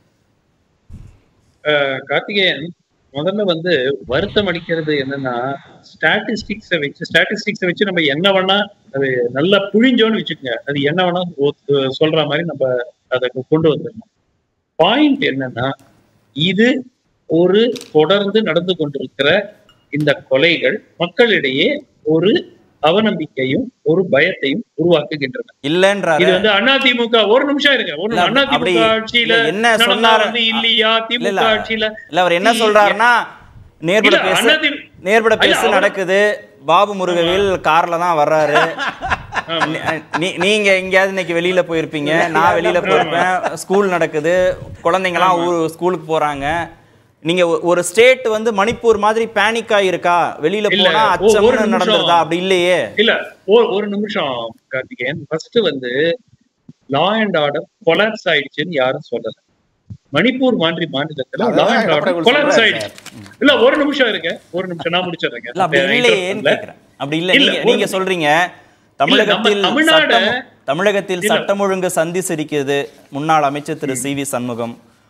அஹ் கார்த்திகேயன் முதல்ல வந்து வருத்தம் அடிக்கிறது என்னன்னா ஸ்டாட்டிஸ்டிக்ஸை வச்சு ஸ்டாட்டிஸ்டிக்ஸை வச்சு நம்ம என்ன வேணா அது நல்லா புழிஞ்சோன்னு வச்சுக்கோங்க அது என்ன வேணா ஒ- சொல்ற மாதிரி நம்ம அதை கொண்டு வந்துடணும் பாயிண்ட் என்னன்னா இது ஒரு தொடர்ந்து நடந்து கொண்டிருக்கிற இந்த கொலைகள் மக்களிடையே ஒரு அவநம்பிக்கையும் ஒரு பயத்தையும் உருவாக்குகின்றன இல்லன்றாரு இது வந்து அதிமுக ஒரு நிமிஷம் இருங்க ஒரு இல்ல, நிமிஷம் அப்படி- அதிமுக ஆட்சியில இல்ல, என்ன நடந்தா சொன்னாரு? வந்து இல்லையா இல்ல, திமுக இல்ல. ஆட்சியில இல்ல அவர் என்ன சொல்றாருன்னா நேர்பட இல்ல, பேசு அண்ணாதி- நேர்பட இல்ல, பேசு அவர்- நடக்குது பாபு முருகவேல் கார்ல தான் வர்றாரு நீ- நீ- நீங்க எங்கேயாவது இன்னைக்கு வெளியில போயிருப்பீங்க நான் வெளியில போயிருப்பேன் ஸ்கூல் நடக்குது குழந்தைங்கலாம் ஊர் ஸ்கூலுக்கு போறாங்க நீங்க ஒ- ஒரு ஸ்டேட் வந்து மணிப்பூர் மாதிரி பேனிக் ஆயிருக்கா வெளியில இல்ல, போனா ஒ- ஒரு அச்சம்னு நிமிஷம். நடந்துருதா அப்படி இல்லையே இல்ல ஒரு ஒரு நிமிஷம் கார்த்திகேயன் ஃபர்ஸ்ட் வந்து லா அண்ட் ஆர்டர் கொலாப்ஸ் ஆயிடுச்சுன்னு யாரும் சொல்லல மணிப்பூர் மாதிரி மாநிலத்துல அதான் லா அண்ட் எப்படி ஆர்டர் கொலாப்ஸ் சொல்றாரு ஆயிடுச்சு இல்ல ஒரு நிமிஷம் இருங்க ஒரு நிமிஷம் நான் முடிச்சிடுறேங்க இல்ல அப்படி இந்த இல்லையேன்னு interruptல. கேக்குறேன் அப்படி இல்ல இல்ல, நீங்க ஒரு- நீங்க சொல்றீங்க தமிழகத்தில் நம்ம தமிழ்நாடு- சட்டம் தமிழகத்தில் இல்ல. சட்டம் ஒழுங்கு சந்தி சிரிக்கிறது முன்னாள் அமைச்சர் திரு சி வி சண்முகம்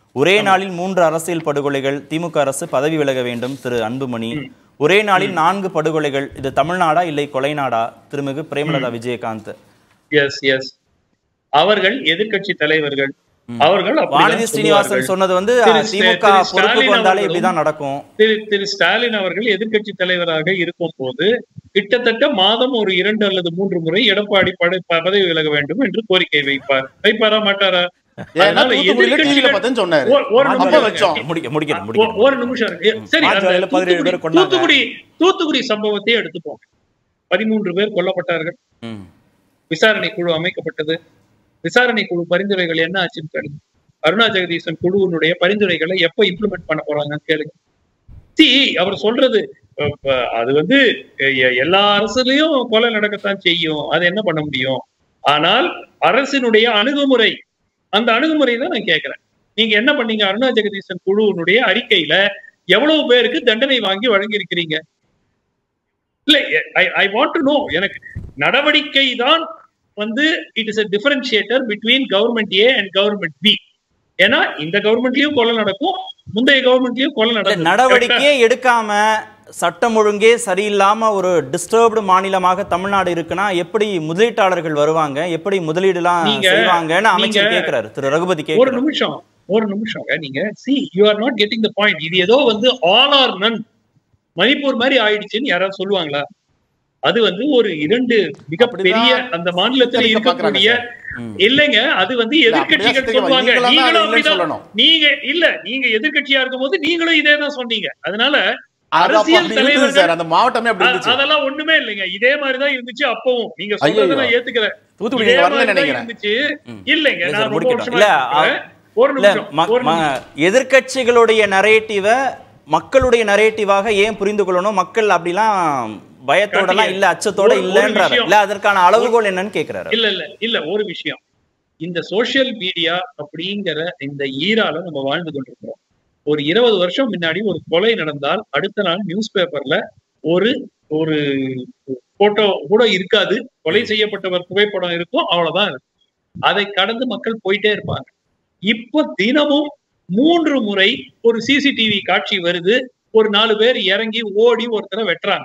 ஒரே நாளில் மூன்று அரசியல் படுகொலைகள் திமுக அரசு பதவி விலக வேண்டும் திரு அன்புமணி ஒரே நாளில் நான்கு படுகொலைகள் இது தமிழ்நாடா இல்லை கொலைநாடா திருமிகு பிரேமலதா விஜயகாந்த் எஸ் எஸ் அவர்கள் எதிர்க்கட்சி தலைவர்கள் அவர்கள் அப்படிதான் வானதி ஸ்ரீனிவாசன் சொல்லுவார்கள். சொன்னது வந்து திரு அஹ், திமுக திரு பொறுப்புக்கு ஸ்டாலின் வந்தாலே அவர்களும் இப்படிதான் நடக்கும் திரு திரு ஸ்டாலின் அவர்கள் எதிர்க்கட்சி தலைவராக இருக்கும் போது கிட்டத்தட்ட மாதம் ஒரு இரண்டு அல்லது மூன்று முறை எடப்பாடி பட- பதவி விலக வேண்டும் என்று கோரிக்கை வைப்பார் வைப்பாரா மாட்டாரா ஏன்னா அதனால தூத்துக்குடியில டிவியில எதிர்க்கட்சிகள் பார்த்தேன்னு சொன்னாரு ஒரு- ஒரு அப்ப நிமிஷம் வச்சோம் இருங்க. முடிக்க முடிக்கிறேன் ஒ- முடிக்கிறேன் ஒரு நிமிஷம் இருக்கு சரி மார்ச் அந்த வேலையில பதினேழு தூத்துக்குடி பேர் கொன்னாங்க. தூத்துக்குடி தூத்துக்குடி சம்பவத்தையே எடுத்துப்போம் பதிமூன்று பேர் கொல்லப்பட்டார்கள் ம். விசாரணை குழு அமைக்கப்பட்டது விசாரணை குழு பரிந்துரைகள் என்ன ஆச்சுன்னு கேளுங்க அருணா ஜெகதீசன் குழுவினுடைய பரிந்துரைகளை எப்ப இம்ப்ளிமெண்ட் பண்ண போறாங்கன்னு கேளுங்க சி அவர் சொல்றது அஹ், அஹ், அது வந்து எ- எல்லா அரசுலயும் கொலை நடக்கத்தான் செய்யும் அது என்ன பண்ண முடியும் ஆனால் அரசினுடைய அணுகுமுறை அந்த அணுகுமுறை தான் நான் கேட்கிறேன் நீங்க என்ன பண்ணீங்க அருணா ஜெகதீசன் குழுவினுடைய அறிக்கையில எவ்வளவு பேருக்கு தண்டனை வாங்கி வழங்கி இருக்கிறீங்க இல்ல ஐ வாண்ட் டு நோ எனக்கு நடவடிக்கை தான் வந்து it is a differentiator between government A and government B ஏன்னா இந்த கவர்மெண்ட்லயும் கொலை நடக்கும் முந்தைய கவர்மெண்ட்லயும் கொலை இல்ல, நடக்கும் நடவடிக்கையே எடுக்காம சட்டம் ஒழுங்கே சரியில்லாம ஒரு டிஸ்டர்ப்டு மாநிலமாக தமிழ்நாடு இருக்குன்னா எப்படி முதலீட்டாளர்கள் வருவாங்க எப்படி முதலீடுலாம் நீங்க- செய்வாங்கன்னு அமைச்சர் நீங்க- கேட்கிறாரு திரு ரகுபதி ஒரு கேட்கிறாரு நிமிஷம் ஒரு நிமிஷம் நீங்க see you are not getting the point இது ஏதோ வந்து ஆல் ஆர் நன் மணிப்பூர் மாதிரி ஆயிடுச்சுன்னு யாராவது சொல்லுவாங்களா அது வந்து ஒரு இரண்டு மிகப்பெரிய அந்த மாநிலத்தில் சித்தரிக்க இருக்கக்கூடிய பார்க்கறாங்க இல்லைங்க அது வந்து அப்படியே எதிர்க்கட்சிகள் சித்தரிக்க சொல்லுவாங்க நீங்களும் தான் நீங்களும் அதை இல்லைன்னு அப்படிதான் சொல்லணும். நீங்க இல்ல நீங்க எதிர்க்கட்சியா இருக்கும்போது நீங்களும் இதே தான் சொன்னீங்க அதனால அது அப்ப அரசியல் அப்படி இருந்தது தலைவர்கள் சார் அந்த மாவட்டமே அப்படி அ- இருந்துச்சு அதெல்லாம் ஒண்ணுமே இல்லைங்க இதே மாதிரிதான் இருந்துச்சு அப்பவும் நீங்க சொல்றதை ஐயையோ. நான் ஏத்துக்கிறேன் தூத்துக்குடி இதே நீங்க வரலன்னு மாதிரிதான் நினைக்கிறேன். இருந்துச்சு இல்லைங்க இல்ல நான் சார், ரொம்ப முடிக்கட்டும். வருஷமா இல்ல, இருக்கிறேன். ஒரு இல்ல நிமிஷம் ம- ஒரு ம- நிமிஷம் எதிர்க்கட்சிகளுடைய நரேட்டிவை மக்களுடைய நரேட்டிவாக ஏன் புரிந்து கொள்ளணும் மக்கள் அப்படிலாம் பயத்தோடலாம் கார்த்திகேயன், இல்ல அச்சத்தோட ஒரு- ஒரு இல்லன்றாரு விஷயம். இல்ல அதற்கான அளவுகோல் என்னன்னு கேக்குறாரு இல்ல இல்ல இல்ல ஒரு விஷயம் இந்த சோசியல் மீடியா அப்படிங்கிற இந்த ஈரால நம்ம வாழ்ந்து கொண்டிருக்கிறோம் ஒரு இருபது வருஷம் முன்னாடி ஒரு கொலை நடந்தால் அடுத்த நாள் நியூஸ் பேப்பர்ல ஒரு ஒரு போட்டோ கூட இருக்காது கொலை செய்யப்பட்டவர் புகைப்படம் இருக்கும் அவ்வளவுதான் இருக்கும் அதை கடந்து மக்கள் போயிட்டே இருப்பாங்க இப்ப தினமும் மூன்று முறை ஒரு சிசிடிவி காட்சி வருது ஒரு நாலு பேர் இறங்கி ஓடி ஒருத்தரை வெட்டுறாங்க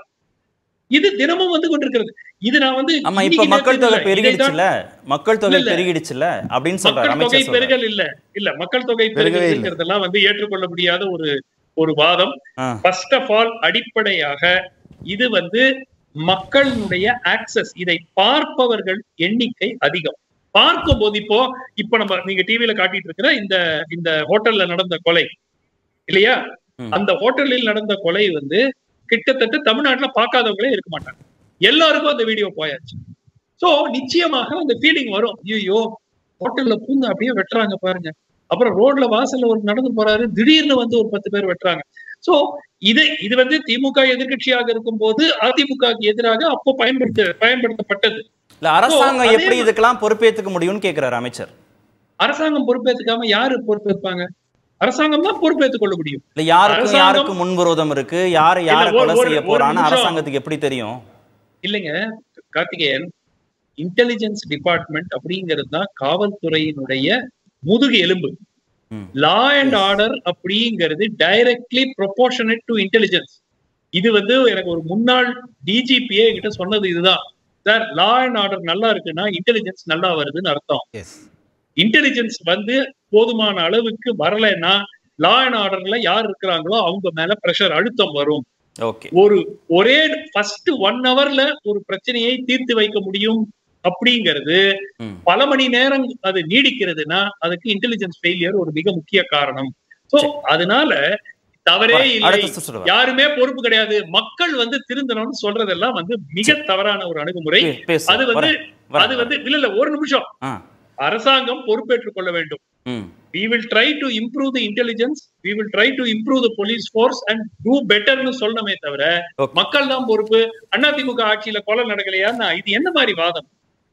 இது தினமும் வந்து கொண்டிருக்கிறது இது நான் வந்து ஆமா இப்ப இன்னைக்கு மக்கள் நேத்து தொகை இல்ல, இதைத்தான் பெருகிடுச்சுல மக்கள் தொகை இல்ல. பெருகிடுச்சுல அப்படின்னு சொல்றாரு மக்கள் தொகை அமைச்சர் சொல்றாரு பெருகல் இல்ல இல்ல மக்கள் தொகை பெருகவே இல்ல. பெருகிறதுங்கிறதெல்லாம் வந்து ஏற்றுக்கொள்ள முடியாத ஒரு ஒரு வாதம் ஆ. ஃபர்ஸ்ட் ஆஃப் ஆல் அடிப்படையாக இது வந்து மக்களுடைய ஆக்சஸ் இதை பார்ப்பவர்கள் எண்ணிக்கை அதிகம் பார்க்கும் போது இப்போ இப்ப நம்ம நீங்க டிவில காட்டிட்டு இருக்கிற இந்த இந்த ஹோட்டல்ல நடந்த கொலை இல்லையா ம். அந்த ஹோட்டலில் நடந்த கொலை வந்து கிட்டத்தட்ட தமிழ்நாட்டுல பார்க்காதவங்களே இருக்க மாட்டாங்க எல்லாருக்கும் அந்த வீடியோ போயாச்சு சோ நிச்சயமாக அந்த ஃபீலிங் வரும் ஐயோ ஹோட்டல்ல பூந்து அப்படியே வெட்டுறாங்க பாருங்க அப்புறம் ரோட்ல வாசல்ல ஒரு நடந்து போறாரு திடீர்னு வந்து ஒரு பத்து பேர் வெட்டுறாங்க சோ இது இது வந்து திமுக எதிர்க்கட்சியாக இருக்கும் போது அதிமுகவுக்கு எதிராக அப்போ பயன்படுத்த பயன்படுத்தப்பட்டது இல்ல அரசாங்கம் அதே எப்படி மா- இதுக்கெல்லாம் பொறுப்பேத்துக்க முடியும்னு கேக்குறாரு அமைச்சர் அரசாங்கம் பொறுப்பேற்றுக்காம யாரு பொறுப்பேற்பாங்க அரசாங்கம் தான் பொறுப்பேற்றுக் கொள்ள முடியும் இல்ல யாருக்கும் அரசாங்கம்- யாருக்கும் முன்விரோதம் இருக்கு யாரு இல்ல, யாரை ஒரு- கொலை ஒரு- செய்ய ஒரு போறான்னு நிமிஷம். அரசாங்கத்துக்கு எப்படி தெரியும் இல்லைங்க கார்த்திகேயன் இன்டெலிஜென்ஸ் டிபார்ட்மெண்ட் அப்படிங்கிறது தான் காவல்துறையினுடைய முதுகு எலும்பு ம். லா அண்ட் ஆர்டர் அப்படிங்கிறது டைரக்ட்லி ப்ரொபோர்ஷனட் டு இன்டெலிஜென்ஸ் இது வந்து எனக்கு ஒரு முன்னாள் டிஜிபியே கிட்ட சொன்னது இதுதான் சார் லா அண்ட் ஆர்டர் நல்லா இருக்குன்னா இன்டெலிஜென்ஸ் நல்லா வருதுன்னு அர்த்தம் எஸ் இன்டெலிஜென்ஸ் வந்து போதுமான அளவுக்கு வரலைன்னா லா அண்ட் ஆர்டர்ல யார் இருக்கிறாங்களோ அவங்க மேல பிரஷர் அழுத்தம் வரும் ஓகே ஒரு ஒரே ஃபர்ஸ்ட் ஒன் ஹவர்ல ஒரு பிரச்சனையை தீர்த்து வைக்க முடியும் அப்படிங்கிறது ம். பல மணி நேரம் அது நீடிக்கிறதுனா அதுக்கு இன்டெலிஜென்ஸ் ஃபெயிலியர் ஒரு மிக முக்கிய காரணம் சோ அதனால தவறே இல்லை அடுத்த சுற்று வா. யாருமே பொறுப்பு கிடையாது மக்கள் வந்து திருந்தணும்னு சொல்றதெல்லாம் வந்து மிக தவறான ஒரு அணுகுமுறை பே- பேசு. அது வந்து வரேன், வரேன். அது வந்து இல்ல இல்ல ஒரு நிமிஷம் ஆ. அரசாங்கம் பொறுப்பேற்றுக் கொள்ள வேண்டும் ம். we will try to improve the intelligence we will try to improve the police force and do better னு சொல்லணுமே தவிர Okay. மக்கள் தான் பொறுப்பு அதிமுக ஆட்சியில கொலை நடக்கலையா இது என்ன மாதிரி வாதம்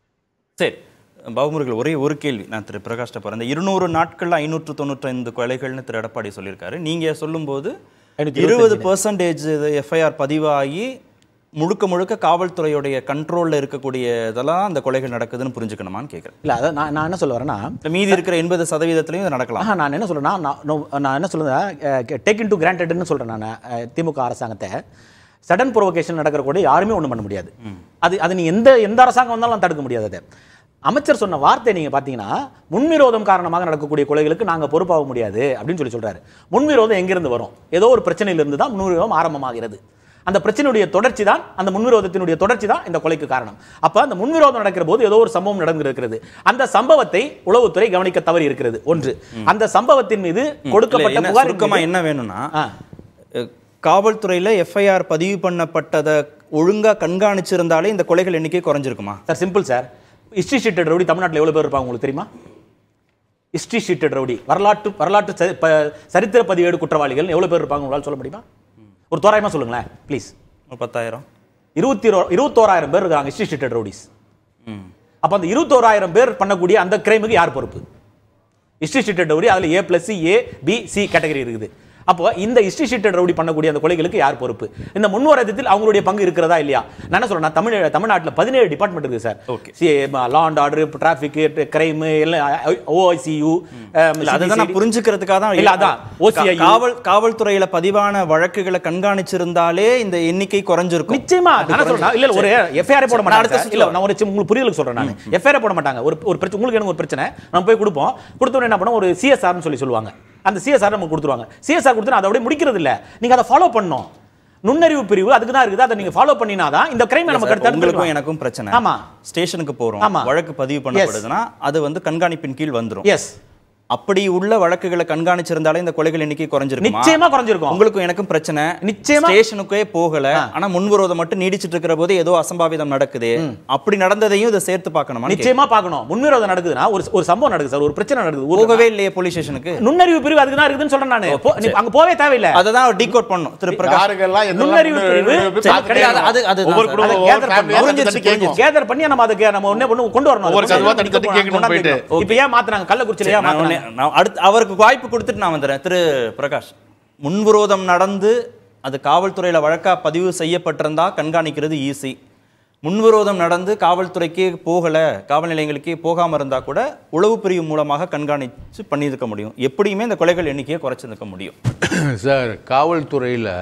சரி பாபுமுருகல் ஒரே ஒரு கேள்வி நான் திரு பிரகாஷ்ட போறேன் இந்த இருநூறு நாட்கள்ல ஐநூற்று தொண்ணூற்றைந்து கொலைகள்னு திரு எடப்பாடி சொல்லியிருக்காரு நீங்க சொல்லும்போது ஐநூத்தி இருபது பர்சன்டேஜ் எஃப்ஐஆர் பதிவாகி முழுக்க முழுக்க காவல்துறையுடைய கண்ட்ரோல்ல இருக்கக்கூடிய இதெல்லாம் அந்த கொலைகள் நடக்குதுன்னு புரிஞ்சுக்கணுமான்னு கேட்குறேன் இல்லை அதான் நான் நான் என்ன சொல்ல வரேன்னா இல்ல மீதி இருக்கிற எண்பது சதவீதத்திலையும் இது நடக்கலாம் ஆஹா நான் என்ன சொல்றேன்னா நான் no, நான் என்ன சொல்லுறேன் டேக் இன் டு கிராண்டட்னு சொல்றேன் நான் அஹ், திமுக அரசாங்கத்தை சடன் ப்ரொவோகேஷன் நடக்கிற கூட யாருமே ஒண்ணும் பண்ண முடியாது அது அது நீ எந்த எந்த அரசாங்கம் வந்தாலும் தடுக்க முடியாது அதை அமைச்சர் சொன்ன வார்த்தை நீங்க பாத்தீங்கன்னா முன்விரோதம் காரணமாக நடக்கக்கூடிய கொலைகளுக்கு நாங்க பொறுப்பாக முடியாது அப்படின்னு சொல்லி சொல்றாரு முன்விரோதம் எங்கிருந்து வரும் ஏதோ ஒரு பிரச்சனையிலிருந்து தான் முன்விரோதம் ஆரம்பமாகிறது அந்த பிரச்சனையுடைய தொடர்ச்சி தான் அந்த முன்விரோதத்தினுடைய தொடர்ச்சி தான் இந்த கொலைக்கு காரணம் அப்ப அந்த முன்விரோதம் நடக்கிற போது ஏதோ ஒரு சம்பவம் நடந்திருக்கிறது அந்த சம்பவத்தை உளவுத்துறை கவனிக்க தவறி இருக்கிறது ஒன்று அந்த சம்பவத்தின் மீது இல்ல, கொடுக்கப்பட்ட என்ன புகார் சுருக்கமா என்ன வேணும்னா ஆ. அஹ், காவல்துறையில எஃப்ஐஆர் பதிவு பண்ணப்பட்டதை ஒழுங்கா கண்காணிச்சிருந்தாலே இந்த கொலைகள் எண்ணிக்கை குறைஞ்சிருக்குமா sir simple sir history sheeted rowdy தமிழ்நாட்டில் எவ்வளவு பேர் இருப்பாங்க உங்களுக்கு தெரியுமா ஹிஸ்ட்ரி ஷீட்டட் ரவுடி வரலாற்று வரலாற்று சரி- ப- சரித்திர பதிவேடு குற்றவாளிகள் எவ்வளவு பேர் இருப்பாங்க உங்களால் சொல்ல முடியுமா ஒரு தோராயமா சொல்லுங்களேன் ப்ளீஸ் ஒரு பத்தாயிரம் இருபத்தி இருபத்தோராயிரம் பேர் இருக்காங்க ஹிஸ்ட்ரி ஷீட்டட் ரவுடிஸ் ம் அப்ப அந்த இருபத்தோராயிரம் பேர் பண்ணக்கூடிய அந்த கிரைமுக்கு யார் பொறுப்பு ஹிஸ்ட்ரி ஷீட்டட் ரவுடி அதுல A plus A B C category இருக்குது அப்போ இந்த ஹிஸ்ட்ரி ஷீட்டட் ரவுடி பண்ணக்கூடிய அந்த கொலைகளுக்கு யார் பொறுப்பு இந்த முன்வரத்தில் அவங்களுடைய பங்கு இருக்கிறதா இல்லையா நான் என்ன சொல்றேன் தமிழ் தமிழ்நாட்டில் பதினேழு டிபார்ட்மெண்ட் இருக்கு sir Okay. Law and order traffic crime எல்லாம் ஓஐசியூ இல்ல அதுதான் நான் புரிஞ்சுக்கிறதுக்காக தான் இல்ல, அதான். OCIU. காவல் காவல்துறையில பதிவான வழக்குகளை கண்காணிச்சிருந்தாலே இந்த எண்ணிக்கை குறைஞ்சிருக்கும் நிச்சயமா அது நான் சொல்றேன் ஒரு இல்ல ஒரு எஃப்ஐஆர் போட நான் மாட்டாங்க அடுத்த சார். இல்ல நான் ஒரு சின்ன உங்களுக்கு புரியலுக்கு சொல்றேன் நான் எஃப்ஐஆர் போட மாட்டாங்க ஒரு ஒரு பிரச்சனை உங்களுக்கு எனக்கு ஒரு பிரச்சனை நம்ம போய் கொடுப்போம் கொடுத்தோன்னே என்ன பண்ணுவோம் ஒரு சிஎஸ்ஆர்னு சொல்லி சொல்லுவாங்க அந்த சிஎஸ்ஆர் நமக்கு கொடுத்துருவாங்க சிஎஸ்ஆர் கொடுத்து அதை அப்படியே முடிக்கிறது இல்ல நீங்க அதை ஃபாலோ பண்ணணும் நுண்ணறிவு பிரிவு அதுக்கு தான் இருக்குது அதை நீங்க ஃபாலோ பண்ணினாதான் இந்த கிரைம் நமக்கு சார், உங்களுக்கும் தடுத்துக்கலாம் எனக்கும் பிரச்சனை ஆமா. ஸ்டேஷனுக்கு போறோம் ஆமா. வழக்கு பதிவு பண்ணப்படுதுன்னா அது வந்து கண்காணிப்பின் கீழ் வந்துரும் எஸ் அப்படி உள்ள வழக்குகளை கண்காணிச்சிருந்தாலே இந்த கொலைகள் எண்ணிக்கை குறைஞ்சிருக்கும் நிச்சயமா குறைஞ்சிருக்கும் உங்களுக்கும் எனக்கும் பிரச்சனை நிச்சயமா. ஸ்டேஷனுக்கே போகல ஆனா முன்விரோதம் மட்டும் நீடிச்சிட்டு இருக்கிற போது ஏதோ அசம்பாவிதம் நடக்குது அப்படி நடந்ததையும் இதை சேர்த்து பார்க்கணுமா நிச்சயமா பார்க்கணும் முன்விரோதம் நடக்குதுன்னா ஒரு ஒரு சம்பவம் நடக்குது சார் ஒரு பிரச்சனை நடக்குது ஊர்ல. போகவே இல்லையே போலீஸ் ஸ்டேஷனுக்கு நுண்ணறிவு பிரிவு அதுக்கு தான் இருக்குதுன்னு சொல்றேன் நானு போ- நீ அங்க போவே தேவையில்லை அததான் டீகோட் பண்ணும் திரு பிரகாஷ் யாருக்கெல்லாம் எதெல்லாம் நுண்ணறிவு பிரிவு சரி, கிடையாது. அது- அது- ஒவ்வொரு அது- குடும்பம் அதை ஒவ்வொரு gather family பண்ணணும். தட்டி தட்டி கேட்கும். கேதர் பண்ணி நம்ம அதுக்கு நம்ம என்ன பண்ணு கொண்டு வரணும் ஒவ்வொரு அதை கதவா கொண்டு தட்டி தட்டி வந்து கேட்கணும் போயிட்டு. இப்ப ஏன் மாத்துறாங்க கள்ளக்குறிச்சியில ஏன் நான் மாத்துறாங்க உடனே- நான் அடுத்து அவருக்கு வாய்ப்பு கொடுத்துட்டு நான் வந்துடுறேன் திரு பிரகாஷ் முன்விரோதம் நடந்து அது காவல்துறையில வழக்கா பதிவு செய்யப்பட்டிருந்தா கண்காணிக்கிறது ஈஸி முன்விரோதம் நடந்து காவல்துறைக்கே போகல காவல் நிலையங்களுக்கே போகாம இருந்தா கூட உளவு பிரிவு மூலமாக கண்காணிச்சு பண்ணியிருக்க முடியும் எப்படியுமே இந்த கொலைகள் எண்ணிக்கையை குறைச்சிருக்க முடியும் சார் காவல்துறையில்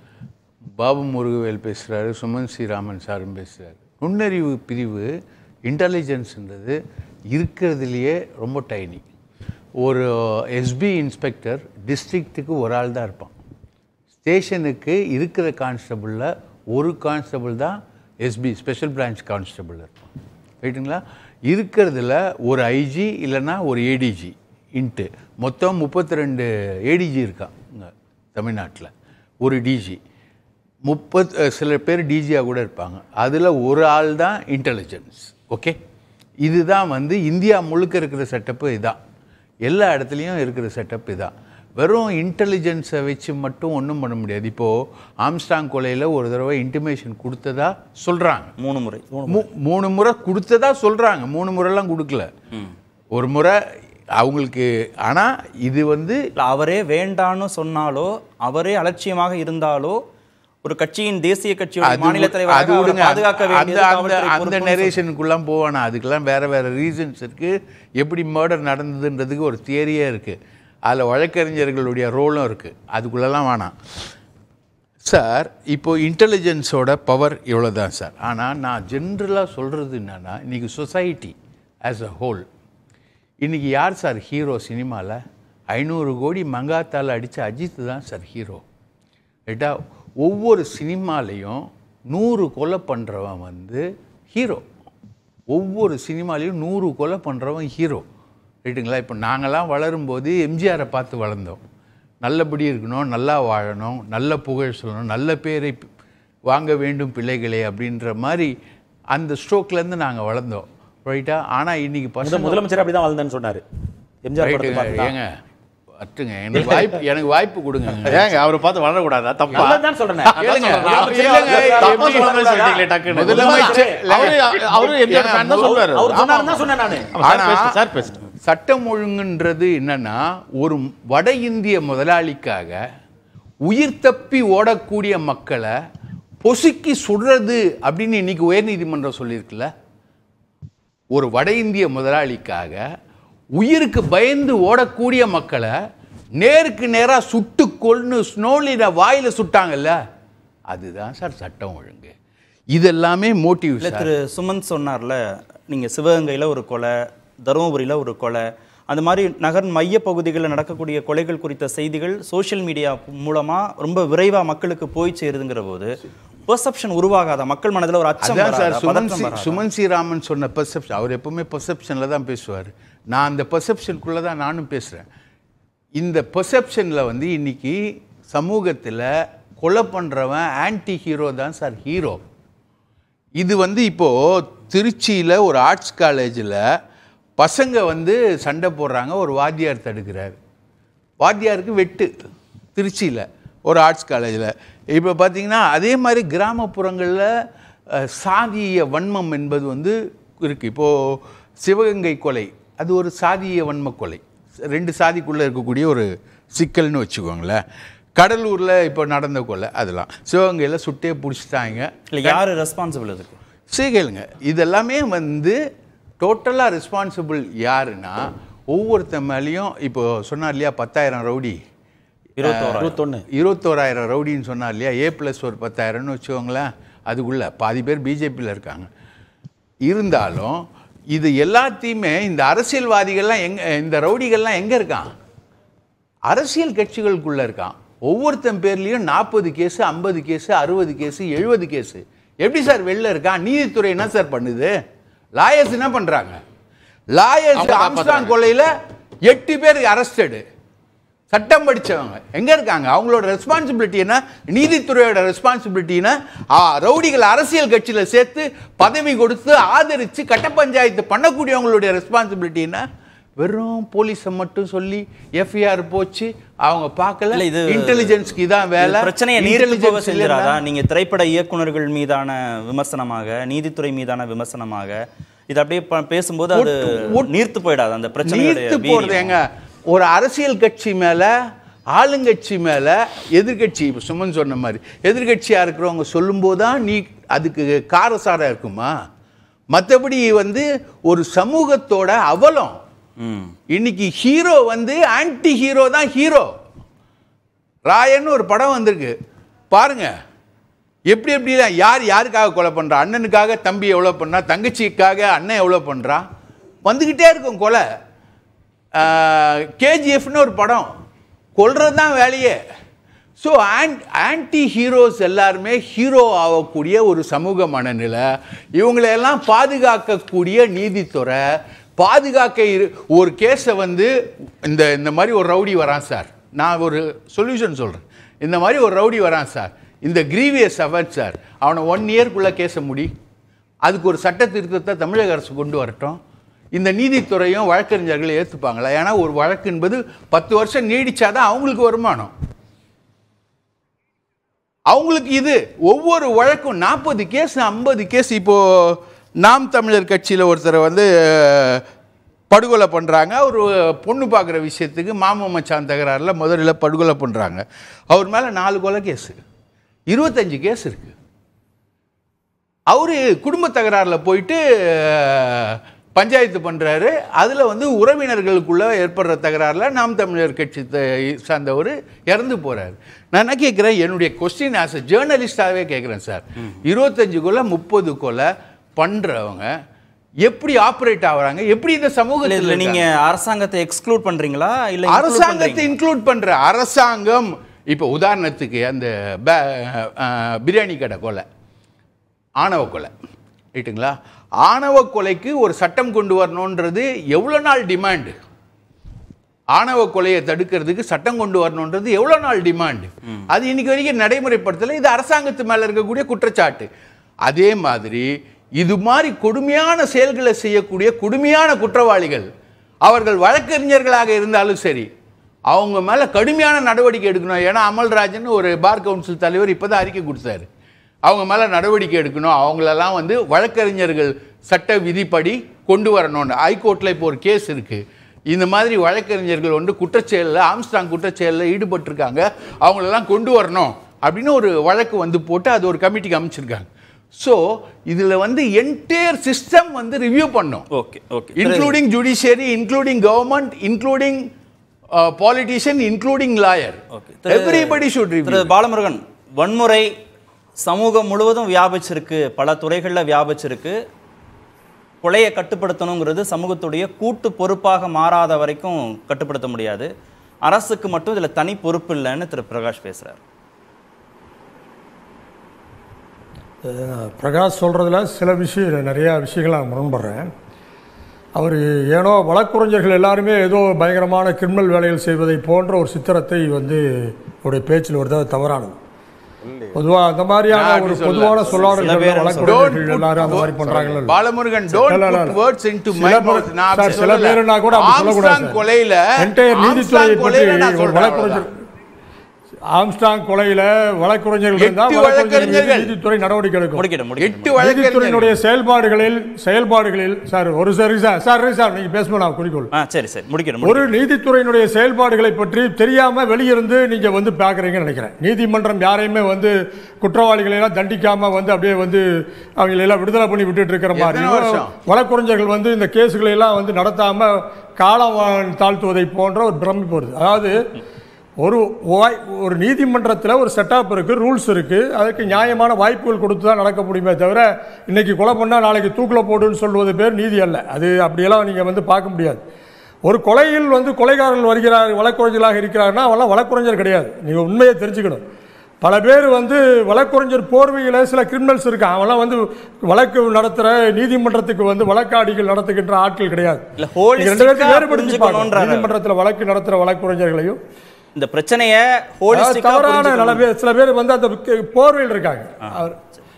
பாபு முருகவேல் பேசுகிறாரு சுமன் ஸ்ரீராமன் சாரும் பேசுகிறாரு நுண்ணறிவு பிரிவு இன்டெலிஜென்ஸ்ன்றது இருக்கிறதுலையே ரொம்ப டைனி ஒரு எஸ்பி இன்ஸ்பெக்டர் டிஸ்ட்ரிக்ட்டுக்கு ஒரு ஆள் தான் இருப்பான் ஸ்டேஷனுக்கு இருக்கிற கான்ஸ்டபுளில் ஒரு கான்ஸ்டபுள் தான் எஸ்பி ஸ்பெஷல் பிரான்ச் கான்ஸ்டபுள் இருப்பான் ரைட்டுங்களா இருக்கிறதுல ஒரு ஐஜி இல்லைன்னா ஒரு ஏடிஜி இன்ட்டு மொத்தம் முப்பத்தி ரெண்டு ஏடிஜி இருக்கான் இங்க தமிழ்நாட்டில் ஒரு டிஜி முப்பத் அஹ் சில பேர் டிஜியாக கூட இருப்பாங்க அதில் ஒரு ஆள் தான் இன்டெலிஜென்ஸ் ஓகே இதுதான் வந்து இந்தியா முழுக்க இருக்கிற செட்டப்பு இதான் எல்லா இடத்துலையும் இருக்கிற செட்டப் இதான் வெறும் இன்டெலிஜென்ஸை வச்சு மட்டும் ஒன்றும் பண்ண முடியாது இப்போது ஆம்ஸ்டாங் கொலையில் ஒரு தடவை இன்டிமேஷன் கொடுத்ததா சொல்கிறாங்க மூணு முறை மூ- மூணு முறை கொடுத்ததா சொல்றாங்க மூணு முறைலாம் கொடுக்கல ஒரு முறை அவங்களுக்கு ஆனா இது வந்து இல்ல அவரே வேண்டான்னு சொன்னாலோ அவரே அலட்சியமாக இருந்தாலோ ஒரு கட்சியின் தேசிய கட்சியோட அது மாநில வி- தலைவராக அது அவரை விடுங்க. பாதுகாக்க அந்த வேண்டியது அந்த காவல்துறை அந்த பொறுப்புன்னு நெரேஷனுக்குலாம் போவானா அதுக்கெல்லாம் வேற வேற ரீசன்ஸ் இருக்கு எப்படி மர்டர் நடந்ததுன்றதுக்கு ஒரு தியரியே இருக்கு அதில் வழக்கறிஞர்களுடைய ரோலும் இருக்கு அதுக்குள்ளெல்லாம் வேணாம் சார் இப்போ இன்டெலிஜென்ஸோட பவர் இவ்வளோ தான் சார் ஆனால் நான் ஜென்ரலாக சொல்கிறது என்னன்னா இன்னைக்கு சொசைட்டி ஆஸ் அ ஹோல் இன்னைக்கு யார் சார் ஹீரோ சினிமாவில் ஐநூறு கோடி மங்காத்தால் அடித்த அஜித் தான் சார் ஹீரோ ரைட்டா ஒவ்வொரு சினிமாலையும் நூறு கொலை பண்ணுறவன் வந்து ஹீரோ ஒவ்வொரு சினிமாலையும் நூறு கொலை பண்ணுறவன் ஹீரோ ரைட்டுங்களா இப்போ நாங்கள்லாம் வளரும்போது எம்ஜிஆரை பார்த்து வளர்ந்தோம் நல்லபடி இருக்கணும் நல்லா வாழணும் நல்ல புகழ் சொல்லணும் நல்ல பேரை பி- வாங்க வேண்டும் பிள்ளைகளே அப்படின்ற மாதிரி அந்த ஸ்ட்ரோக்லேருந்து நாங்கள் வளர்ந்தோம் ரைட்டா ஆனால் இன்னைக்கு முதல் பசங்க முதலமைச்சர் அப்படிதான் வாழ்ந்தேன்னு சொன்னாரு எம்ஜிஆர் படத்தை ரைட்டுங்க பார்த்துதான். ஏங்க அட்டுங்க எனக்கு வாய்ப்பு எனக்கு வாய்ப்பு கொடுங்க ஏங்க அவரை பார்த்து வளரக்கூடாதா தப்பா நல்லதுதான் சொல்றேன் கேளுங்க. அவர் இல்லைங்க, தப்பா எப்படி- சொல்ற மாதிரி சொல்லிட்டீங்களே டக்குன்னு. முதலமைச்சர் அவரு அவரு எம்ஜிஆர் ஃபேன் தான் சொல்றாரு அவர் சொன்னாருன்னு தான் சொன்னேன் நானு ஆமா, சார் ஆனா- பேசுங்க, சார் பேசுங்க சட்டம் ஒழுங்குன்றது என்னன்னா ஒரு வட இந்திய முதலாளிக்காக உயிர் தப்பி ஓடக்கூடிய மக்களை பொசுக்கி சுடுறது அப்படின்னு இன்னைக்கு உயர்நீதிமன்றம் சொல்லியிருக்குல்ல ஒரு வட இந்திய முதலாளிக்காக உயிருக்கு பயந்து ஓடக்கூடிய மக்களை நேருக்கு நேராக சுட்டு கொன்னு ஸ்னோலின வாயில சுட்டாங்கல்ல அதுதான் சார் சட்டம் ஒழுங்கு இதெல்லாமே மோட்டிவ் இல்ல திரு சுமந்த் சொன்னார்ல நீங்க சிவகங்கையில ஒரு கொலை தருமபுரியில ஒரு கொலை அந்த மாதிரி நகர் மைய பகுதிகளில் நடக்கக்கூடிய கொலைகள் குறித்த செய்திகள் சோஷியல் மீடியா மூலமா ரொம்ப விரைவா மக்களுக்கு போய் சேருதுங்கிற போது பெர்செப்ஷன் உருவாகாத மக்கள் மனதுல ஒரு அச்சம் அதான் சார் வராதா? சுமன் பதற்றம் சி- வராதா? சுமன் ஸ்ரீராமன் சொன்ன பெர்செப்ஷன் அவர் எப்பவுமே பெர்செப்ஷனில் தான் பேசுவார் நான் அந்த பெர்செப்ஷனுக்குள்ளே தான் நானும் பேசுகிறேன் இந்த பெர்செப்ஷனில் வந்து இன்னைக்கு சமூகத்தில் கொலை பண்ணுறவன் ஆன்டி ஹீரோ தான் சார் ஹீரோ இது வந்து இப்போது திருச்சியில் ஒரு ஆர்ட்ஸ் காலேஜில் பசங்க வந்து சண்டை போடுறாங்க ஒரு வாத்தியார் தடுக்கிறார் வாத்தியாருக்கு வெட்டு திருச்சியில் ஒரு ஆர்ட்ஸ் காலேஜில் இப்போ பார்த்தீங்கன்னா அதே மாதிரி கிராமப்புறங்களில் அஹ், சாதிய வன்மம் என்பது வந்து இருக்குது இப்போது சிவகங்கை கொலை அது ஒரு சாதிய வன்ம கொலை ரெண்டு சாதிக்குள்ளே இருக்கக்கூடிய ஒரு சிக்கல்னு வச்சுக்கோங்களேன் கடலூரில் இப்போ நடந்த கொலை அதெல்லாம் சிவகங்கையில் சுட்டே பிடிச்சிட்டாங்க இல்ல யாரு ரெஸ்பான்சிபிள் அதுக்கு சரி கேளுங்க இதெல்லாமே வந்து டோட்டலாக ரெஸ்பான்சிபிள் யாருன்னா ஒவ்வொருத்தன் மேலேயும் இப்போ சொன்னார் இல்லையா பத்தாயிரம் ரவுடி இருபத்தோரா இருபத்தொன்னு இருபத்தோராயிரம் ரவுடின்னு சொன்னார் இல்லையா ஏ ப்ளஸ் ஒரு பத்தாயிரம்னு வச்சுக்கோங்களேன் அதுக்குள்ள பாதி பேர் பிஜேபியில் இருக்காங்க இருந்தாலும் இது எல்லாத்தையுமே இந்த அரசியல்வாதிகள்லாம் எங்க இந்த ரவுடிகள்லாம் எங்கே இருக்கான் அரசியல் கட்சிகளுக்குள்ள இருக்கான் ஒவ்வொருத்தன் பேர்லயும் நாற்பது கேஸ் ஐம்பது கேஸ் அறுபது கேஸ் எழுபது கேஸ் எப்படி சார் வெளில இருக்கான் நீதித்துறை என்ன சார் பண்ணுது லாயர்ஸ் என்ன பண்றாங்க லாயர்ஸ் அவங்க ஆம்ஸ்டாங் கொலையில எட்டு பேர் அரஸ்டடு சட்டம் படிச்சவங்க எங்க இருக்காங்க அவங்களோட ரெஸ்பான்சிபிலிட்டி என்ன நீதித்துறையோட ரெஸ்பான்சிபிலிட்டி என்ன ஆ, ரவுடிகள் அரசியல் கட்சியில சேர்த்து பதவி கொடுத்து ஆதரிச்சு கட்ட பஞ்சாயத்து பண்ணக்கூடியவங்களுடைய ரெஸ்பான்சிபிலிட்டி என்ன வெறும் போலீஸை மட்டும் சொல்லி எஃப்ஐஆர் போச்சு அவங்க பார்க்கல இல்ல, இது- இன்டெலிஜென்ஸ்க்கு இதான் இது வேலை பிரச்சனையை நீர்த்து போக Intelligence செஞ்சிடாதா இல்லைன்னா நீங்க திரைப்பட இயக்குனர்கள் மீதான விமர்சனமாக நீதித்துறை மீதான விமர்சனமாக இது அப்படியே ப- பேசும்போது அது நீர்த்து போயிடாது அந்த பிரச்சனையோட நீர்த்து போறது வீரியம். எங்க ஒரு அரசியல் கட்சி மேல ஆளுங்கட்சி மேல எதிர்க்கட்சி இப்ப சுமன் சொன்ன மாதிரி எதிர்க்கட்சியா இருக்கிறவங்க சொல்லும்போது தான் நீ அதுக்கு காரசாரம் இருக்குமா மற்றபடி வந்து ஒரு சமூகத்தோட அவலம் ம் இன்னைக்கு ஹீரோ வந்து ஆன்டி ஹீரோ தான் ஹீரோ ராயன்னு ஒரு படம் வந்திருக்கு பாருங்க எப்படி எப்படிலாம் யார் யாருக்காக கொலை பண்றா அண்ணனுக்காக தம்பி எவ்வளோ பண்ணா தங்கச்சிக்காக அண்ணன் எவ்வளோ பண்றா வந்துக்கிட்டே இருக்கும் கொலை கேஜிஎஃப்னு ஒரு படம் கொல்றது தான் வேலையே ஸோ ஆன்ட் ஆன்டி ஹீரோஸ் எல்லாருமே ஹீரோ ஆகக்கூடிய ஒரு சமூக மனநிலை இவங்களையெல்லாம் பாதுகாக்கக்கூடிய நீதித்துறை பாதுகாக்க இரு ஒரு கேஸை வந்து இந்த இந்த மாதிரி ஒரு ரவுடி வரான் சார் நான் ஒரு சொல்யூஷன் சொல்கிறேன் இந்த மாதிரி ஒரு ரவுடி வரான் சார் இந்த கிரீவியஸ் அவன் சார் அவனை ஒன் இயர்க்குள்ளே கேஸை முடி அதுக்கு ஒரு சட்ட திருத்தத்தை தமிழக அரசு கொண்டு வரட்டும் இந்த நீதித்துறையும் வழக்கறிஞர்கள் ஏற்றுப்பாங்களா ஏன்னா ஒரு வழக்கு என்பது பத்து வருஷம் நீடிச்சாதான் அவங்களுக்கு வருமானம் அவங்களுக்கு இது ஒவ்வொரு வழக்கும் நாற்பது கேஸ் ஐம்பது கேஸ் இப்போ நாம் தமிழர் கட்சியில் ஒருத்தரை வந்து அஹ், படுகொலை பண்ணுறாங்க ஒரு பொண்ணு பார்க்குற விஷயத்துக்கு மாமன் மச்சான் தகராறில் முதல்ல படுகொலை பண்ணுறாங்க அவர் மேலே நாலு கொலை கேஸு இருபத்தஞ்சு கேஸ் இருக்குது அவரு குடும்ப தகராறில் போயிட்டு அஹ், பஞ்சாயத்து பண்ணுறாரு அதில் வந்து உறவினர்களுக்குள்ள ஏற்படுற தகராறில் நாம் தமிழர் கட்சி த- சார்ந்தவர் இறந்து போகிறாரு நான் என்ன கேட்குறேன் என்னுடைய கொஸ்டின் ஆஸ் அ ஜேர்னலிஸ்டாகவே கேட்குறேன் சார் இருபத்தஞ்சு கொலை முப்பது கொலை பண்ணுறவங்க எப்படி ஆப்ரேட் ஆகுறாங்க எப்படி இந்த இல்ல, சமூகத்தில் இதுல இருக்காங்க? நீங்க அரசாங்கத்தை எக்ஸ்க்ளூட் பண்றீங்களா இல்ல include அரசாங்கத்தை பண்றீங்களா? இன்க்ளூட் பண்ற அரசாங்கம் இப்போ உதாரணத்துக்கு அந்த ப- அஹ், பிரியாணி கடை கொலை ஆணவ கொலை ரைட்டுங்களா ஆணவ கொலைக்கு ஒரு சட்டம் கொண்டு வரணுன்றது எவ்வளோ நாள் டிமாண்டு ஆணவ கொலையை தடுக்கிறதுக்கு சட்டம் கொண்டு வரணுன்றது எவ்வளோ நாள் டிமாண்டு அது இன்னைக்கு வரைக்கும் நடைமுறைப்படுத்தல இது அரசாங்கத்து மேலே இருக்கக்கூடிய குற்றச்சாட்டு அதே மாதிரி இது மாதிரி கொடுமையான செயல்களை செய்யக்கூடிய கொடுமையான குற்றவாளிகள் அவர்கள் வழக்கறிஞர்களாக இருந்தாலும் சரி அவங்க மேலே கடுமையான நடவடிக்கை எடுக்கணும் ஏன்னா அமல்ராஜன் ஒரு பார் கவுன்சில் தலைவர் இப்போ தான் அறிக்கை கொடுத்தாரு அவங்க மேலே நடவடிக்கை எடுக்கணும் அவங்களெல்லாம் வந்து வழக்கறிஞர்கள் சட்ட விதிப்படி கொண்டு வரணும்னு ஹைகோர்ட்டில் இப்போ ஒரு கேஸ் இருக்குது இந்த மாதிரி வழக்கறிஞர்கள் வந்து குற்றச்செயலில் ஆம்ஸ்டாங் குற்றச்செயலில் ஈடுபட்டிருக்காங்க அவங்களெல்லாம் கொண்டு வரணும் அப்படின்னு ஒரு வழக்கு வந்து போட்டு அது ஒரு கமிட்டிக்கு அமைச்சிருக்காங்க ஸோ இதில் வந்து என்டையர் சிஸ்டம் வந்து ரிவ்யூ பண்ணோம் okay okay including judiciary including government including politician including lawyer okay thorough- everybody should thorough review Balamurugan வன்முறை சமூகம் முழுவதும் வியாபிச்சிருக்கு பல துறைகளில் வியாபிச்சிருக்கு கொலையை கட்டுப்படுத்தணுங்கிறது சமூகத்துடைய கூட்டு பொறுப்பாக மாறாத வரைக்கும் கட்டுப்படுத்த முடியாது அரசுக்கு மட்டும் இதில் தனி பொறுப்பு இல்லைன்னு திரு பிரகாஷ் பேசுறாரு அஹ் பிரகாஷ் சொல்கிறதுல சில விஷயம் நிறையா விஷயங்கள் நான் முரண்படுறேன் அவர் ஏனோ வழக்குரைஞர்கள் எல்லாருமே ஏதோ பயங்கரமான கிரிமினல் வேலைகள் செய்வதை போன்ற ஒரு சித்திரத்தை வந்து அவருடைய பேச்சில் வருது அது தவறானது பொதுவாக அந்த மாதிரியான நான் ஒரு அப்படி சொல்லல. பொதுவான சில சொல்லாடல்கள் பேர் வழக்குரைஞர்கள் எல்லாரும் அந்த மாதிரி பண்றாங்கல்ல பாலமுருகன் இல்ல, டோன்ட் இல்ல, புட் இல்ல. வேர்ட்ஸ் இன்டு சில மை பேர் மவுத் நான் சார், அப்படி சில சொல்லல பேருனா கூட அப்படி சொல்லக்கூடாது ஆம்ஸ்ட்ராங் சார். கொலையில என்டையர் நீதித்துறையை ஆம்ஸ்ட்ராங் கொலையில பற்றி நான் ஒரு சொல்றேன் வழக்குரைஞர் அவ்வளவுதான். ஆம்ஸ்டாங் கொலையில வழக்குரைஞர்கள் இருந்தால் எட்டு வழக்குரைஞர்கள் மீது வழக்கறிஞர்கள். நீதித்துறை நடவடிக்கை எடுக்கும் முடிக்கட்டும் முடிக்கட்டும் எட்டு வழக்கறிஞர்கள் நீதித்துறையினுடைய செயல்பாடுகளில் செயல்பாடுகளில் சார் ஒரு சரி சார் சார் இரு சார் நீங்க பேசணும் நான் குறிக்கோள் ஆ சரி சரி முடிக்கணும் ஒரு நீதித்துறையினுடைய செயல்பாடுகளை பற்றி தெரியாம வெளியிருந்து நீங்க வந்து பாக்குறீங்கன்னு நினைக்கிறேன் நீதிமன்றம் யாரையுமே வந்து குற்றவாளிகளை எல்லாம் தண்டிக்காம வந்து அப்படியே வந்து அவங்களை எல்லாம் விடுதலை பண்ணி விட்டுட்டு இருக்கிற மாதிரி எத்தனை வருஷம்? வழக்குரைஞர்கள் வந்து இந்த கேஸுகளை எல்லாம் வந்து நடத்தாம காலம் தாழ்த்துவதை போன்ற ஒரு பிரமிப்பு வருது அதாவது ஒரு வாய் ஒரு நீதிமன்றத்தில் ஒரு செட்டப் இருக்கு ரூல்ஸ் இருக்கு அதுக்கு நியாயமான வாய்ப்புகள் கொடுத்து தான் நடக்க முடியுமே தவிர இன்னைக்கு கொலை பண்ணால் நாளைக்கு தூக்கில் போடுன்னு சொல்வது பேர் நீதி அல்ல அது அப்படியெல்லாம் நீங்கள் வந்து பார்க்க முடியாது ஒரு கொலையில் வந்து கொலைகாரர்கள் வருகிறார் வழக்குரைஞர்களாக இருக்கிறார்னா அவெல்லாம் வழக்குரைஞர் கிடையாது நீங்கள் உண்மையை தெரிஞ்சுக்கணும் பல பேர் வந்து வழக்குரைஞர் போர்வையில் சில கிரிமினல்ஸ் இருக்கான் அவெல்லாம் வந்து வழக்கு நடத்துகிற நீதிமன்றத்துக்கு வந்து வழக்காடிகள் நடத்துகின்ற ஆட்கள் கிடையாது இல்ல, holistic-ஆ நீங்க ரெண்டு பேர்த்தையும் வேறுபடுத்தி பார்க்கணும். புரிஞ்சுக்கணுன்றாரு. நீதிமன்றத்தில் வழக்கு நடத்துகிற வழக்குரைஞர்களையும் இந்த பிரச்சனையை அதாவது ஹோலிஸ்டிக்கா தவறான புரிஞ்சுக்கணும். நல்ல பேர் சில பேர் வந்து அந்த க- போர்வையில் இருக்காங்க அவர்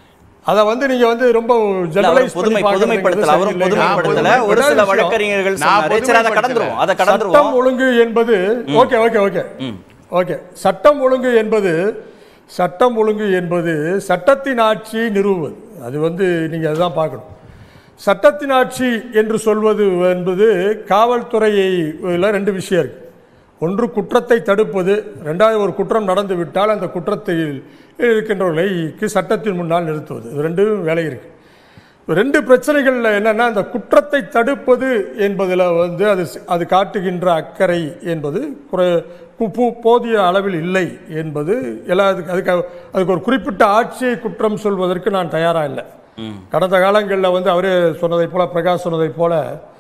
அதை வந்து நீங்க வந்து ரொம்ப இல்ல, அவர் generalize பொதுமை பண்ணி பார்க்கறது பொதுமைப்படுத்தல அவரும் சரியில்லை. பொதுமைப்படுத்தல நான் ஒரு சில பொதுமைப்படுத்தல. வழக்கறிஞர்கள் நான் சொன்னாரு சரி அதை கடந்துருவோம் அதை சட்டம் கடந்துருவோம் ஒழுங்கு என்பது ஓகே ஓகே ஓகே ஓகே சட்டம் ஒழுங்கு என்பது சட்டம் ஒழுங்கு என்பது சட்டத்தின் ஆட்சியை நிறுவுவது அது வந்து நீங்க அதுதான் பார்க்கணும் சட்டத்தின் ஆட்சி என்று சொல்வது என்பது காவல்துறையை இதுல ரெண்டு விஷயம் இருக்கு ஒன்று குற்றத்தை தடுப்பது ரெண்டாவது ஒரு குற்றம் நடந்து விட்டால் அந்த குற்றத்தில் இருக்கின்றவர்களுக்கு சட்டத்தின் முன்னால் நிறுத்துவது இது ரெண்டும் வேலை இருக்கு ரெண்டு பிரச்சனைகள்ல என்னன்னா அந்த குற்றத்தை தடுப்பது என்பதில் வந்து அது அது காட்டுகின்ற அக்கறை என்பது குறை கு- பு- போதிய அளவில் இல்லை என்பது எல்லா அதுக்கு அதுக்கு அதுக்கு ஒரு குறிப்பிட்ட ஆட்சியை குற்றம் சொல்வதற்கு நான் தயாரா இல்லை கடந்த காலங்களில் வந்து அவரே சொன்னதைப் போல பிரகாஷ் சொன்னதைப் போல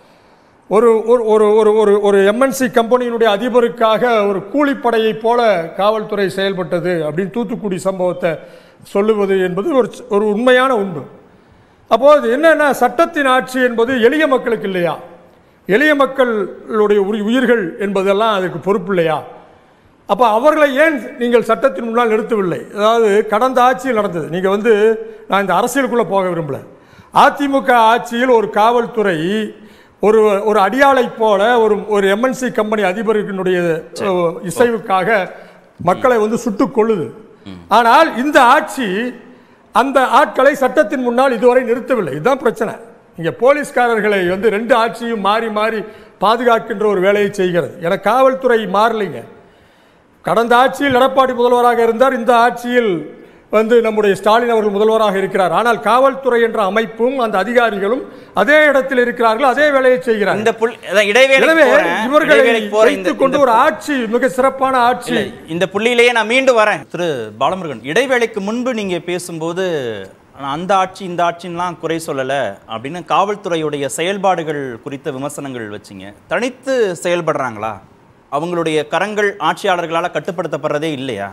ஒரு ஒரு ஒரு ஒரு ஒரு ஒரு எம்என்சி கம்பெனியினுடைய அதிபருக்காக ஒரு கூலிப்படையைப் போல காவல்துறை செயல்பட்டது அப்படின்னு தூத்துக்குடி சம்பவத்தை சொல்லுவது என்பது ஒரு ஒரு உண்மையான உண்மை அப்போது என்னன்னா சட்டத்தின் ஆட்சி என்பது எளிய மக்களுக்கு இல்லையா எளிய மக்களுடைய உரி- உயிர்கள் என்பதெல்லாம் அதுக்கு பொறுப்பு இல்லையா அப்போ அவர்களை ஏன் நீங்கள் சட்டத்தின் முன்னால் நிறுத்தவில்லை அதாவது கடந்த ஆட்சியில் நடந்தது நீங்கள் வந்து நான் இந்த அரசியலுக்குள்ளே போக விரும்பல அதிமுக ஆட்சியில் ஒரு காவல்துறை ஒரு ஒரு அடியாளை போல ஒரு ஒரு எம்என்சி கம்பெனி அதிபரினுடைய அஹ், இசைவுக்காக மக்களை வந்து சுட்டுக் கொள்ளுது ஆனால் இந்த ஆட்சி அந்த ஆட்களை சட்டத்தின் முன்னால் இதுவரை நிறுத்தவில்லை இதுதான் பிரச்சனை இங்க போலீஸ்காரர்களை வந்து ரெண்டு ஆட்சியும் மாறி மாறி பாதுகாக்கின்ற ஒரு வேலையை செய்கிறது என காவல்துறை மாறலைங்க கடந்த ஆட்சியில் எடப்பாடி முதல்வராக இருந்தார் இந்த ஆட்சியில் வந்து நம்முடைய ஸ்டாலின் அவர்கள் முதல்வராக இருக்கிறார் ஆனால் காவல்துறை என்ற அமைப்பும் அந்த அதிகாரிகளும் அதே இடத்தில் இருக்கிறார்கள் அதே வேலையை செய்கிறார்கள் இந்த புல் அதான் இடைவேளைக்கு எனவே போறேன். இவர்களை இடைவேளைக்கு போறேன். இந்த- வைத்துக் கொண்டு இந்த- ஒரு ஆட்சி மிக சிறப்பான ஆட்சி இல்ல, இந்த புள்ளியிலேயே நான் மீண்டும் வரேன் திரு பாலமுருகன் இடைவேளைக்கு முன்பு நீங்க பேசும்போது நான் அந்த ஆட்சி இந்த ஆட்சின்லாம் குறை சொல்லல அப்படின்னு காவல்துறையுடைய செயல்பாடுகள் குறித்த விமர்சனங்கள் வச்சீங்க தனித்து செயல்படுறாங்களா அவங்களுடைய கரங்கள் ஆட்சியாளர்களால கட்டுப்படுத்தப்படுறதே இல்லையா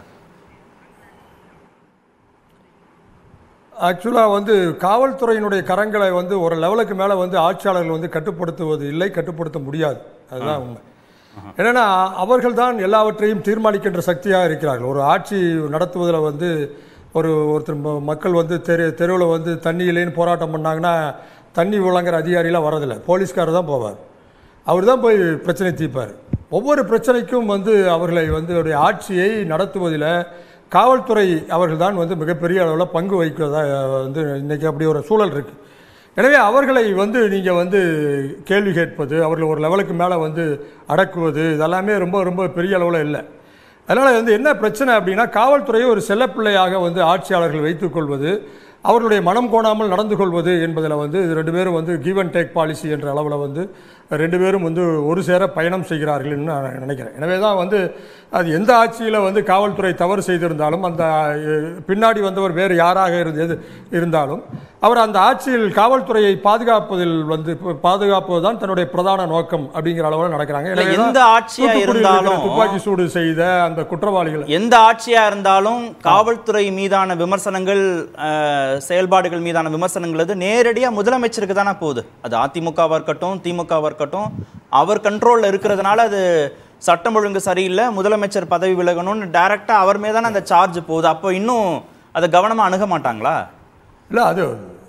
ஆக்சுவலாக வந்து காவல்துறையினுடைய கரங்களை வந்து ஒரு லெவலுக்கு மேலே வந்து ஆட்சியாளர்கள் வந்து கட்டுப்படுத்துவது இல்லை கட்டுப்படுத்த முடியாது அதுதான் உண்மை என்னன்னா அவர்கள் தான் எல்லாவற்றையும் தீர்மானிக்கின்ற சக்தியாக இருக்கிறார்கள் ஒரு ஆட்சி நடத்துவதில் வந்து ஒரு ஒருத்தர் ம- மக்கள் வந்து தெரு தெருவில் வந்து தண்ணி இல்லைன்னு போராட்டம் பண்ணாங்கன்னா தண்ணி வழங்குற அதிகாரிலாம் வரதில்லை போலீஸ்காரர் தான் போவார் அவர் தான் போய் பிரச்சனை தீர்ப்பார் ஒவ்வொரு பிரச்சனைக்கும் வந்து அவர்களை வந்து அவருடைய ஆட்சியை நடத்துவதில் காவல்துறை அவர்கள் தான் வந்து மிகப்பெரிய அளவில் பங்கு வகிக்கிறதா அஹ், வந்து இன்னைக்கு அப்படி ஒரு சூழல் இருக்கு எனவே அவர்களை வந்து நீங்கள் வந்து கேள்வி கேட்பது அவர்கள் ஒரு லெவலுக்கு மேலே வந்து அடக்குவது இதெல்லாமே ரொம்ப ரொம்ப பெரிய அளவில் இல்லை அதனால் வந்து என்ன பிரச்சனை அப்படின்னா காவல்துறையை ஒரு செல்லப்பிள்ளையாக வந்து ஆட்சியாளர்கள் வைத்துக்கொள்வது அவர்களுடைய மனம் கோணாமல் நடந்து கொள்வது என்பதில் வந்து இது ரெண்டு பேரும் வந்து கிவ் அண்ட் டேக் பாலிசி என்ற அளவில் வந்து ரெண்டு பேரும் வந்து ஒரு சேர பயணம் செய்கிறார்கள்னு நான் நினைக்கிறேன் எனவே தான் வந்து அது எந்த ஆட்சியில் வந்து காவல்துறை தவறு செய்திருந்தாலும் அந்த அஹ், பின்னாடி வந்தவர் வேறு யாராக இருந்தது இருந்தாலும் அவர் அந்த ஆட்சியில் காவல்துறையை பாதுகாப்பதில் வந்து பாதுகாப்பது தான் தன்னுடைய பிரதான நோக்கம் அப்படிங்கிற அளவில் நடக்கிறாங்க இல்ல, எனவே தான் எந்த ஆட்சியா தூத்துக்குடியில் இருக்கிற இருந்தாலும் துப்பாக்கி சூடு செய்த அந்த குற்றவாளிகள் எந்த ஆட்சியா இருந்தாலும் காவல்துறை மீதான விமர்சனங்கள் அஹ், செயல்பாடுகள் மீதான விமர்சனங்கள் அது நேரடியா முதலமைச்சருக்கு தானே போகுது அது அதிமுகவா இருக்கட்டும் திமுகவா இருக்கட்டும் அவர் கண்ட்ரோல்ல இருக்கிறதுனால அது சட்டம் ஒழுங்கு சரியில்லை முதலமைச்சர் பதவி விலகணும்னு டைரக்டா அவர் மீதான அந்த சார்ஜ் போகுது அப்போ இன்னும் அதை கவனமா அணுக மாட்டாங்களா இல்லை அது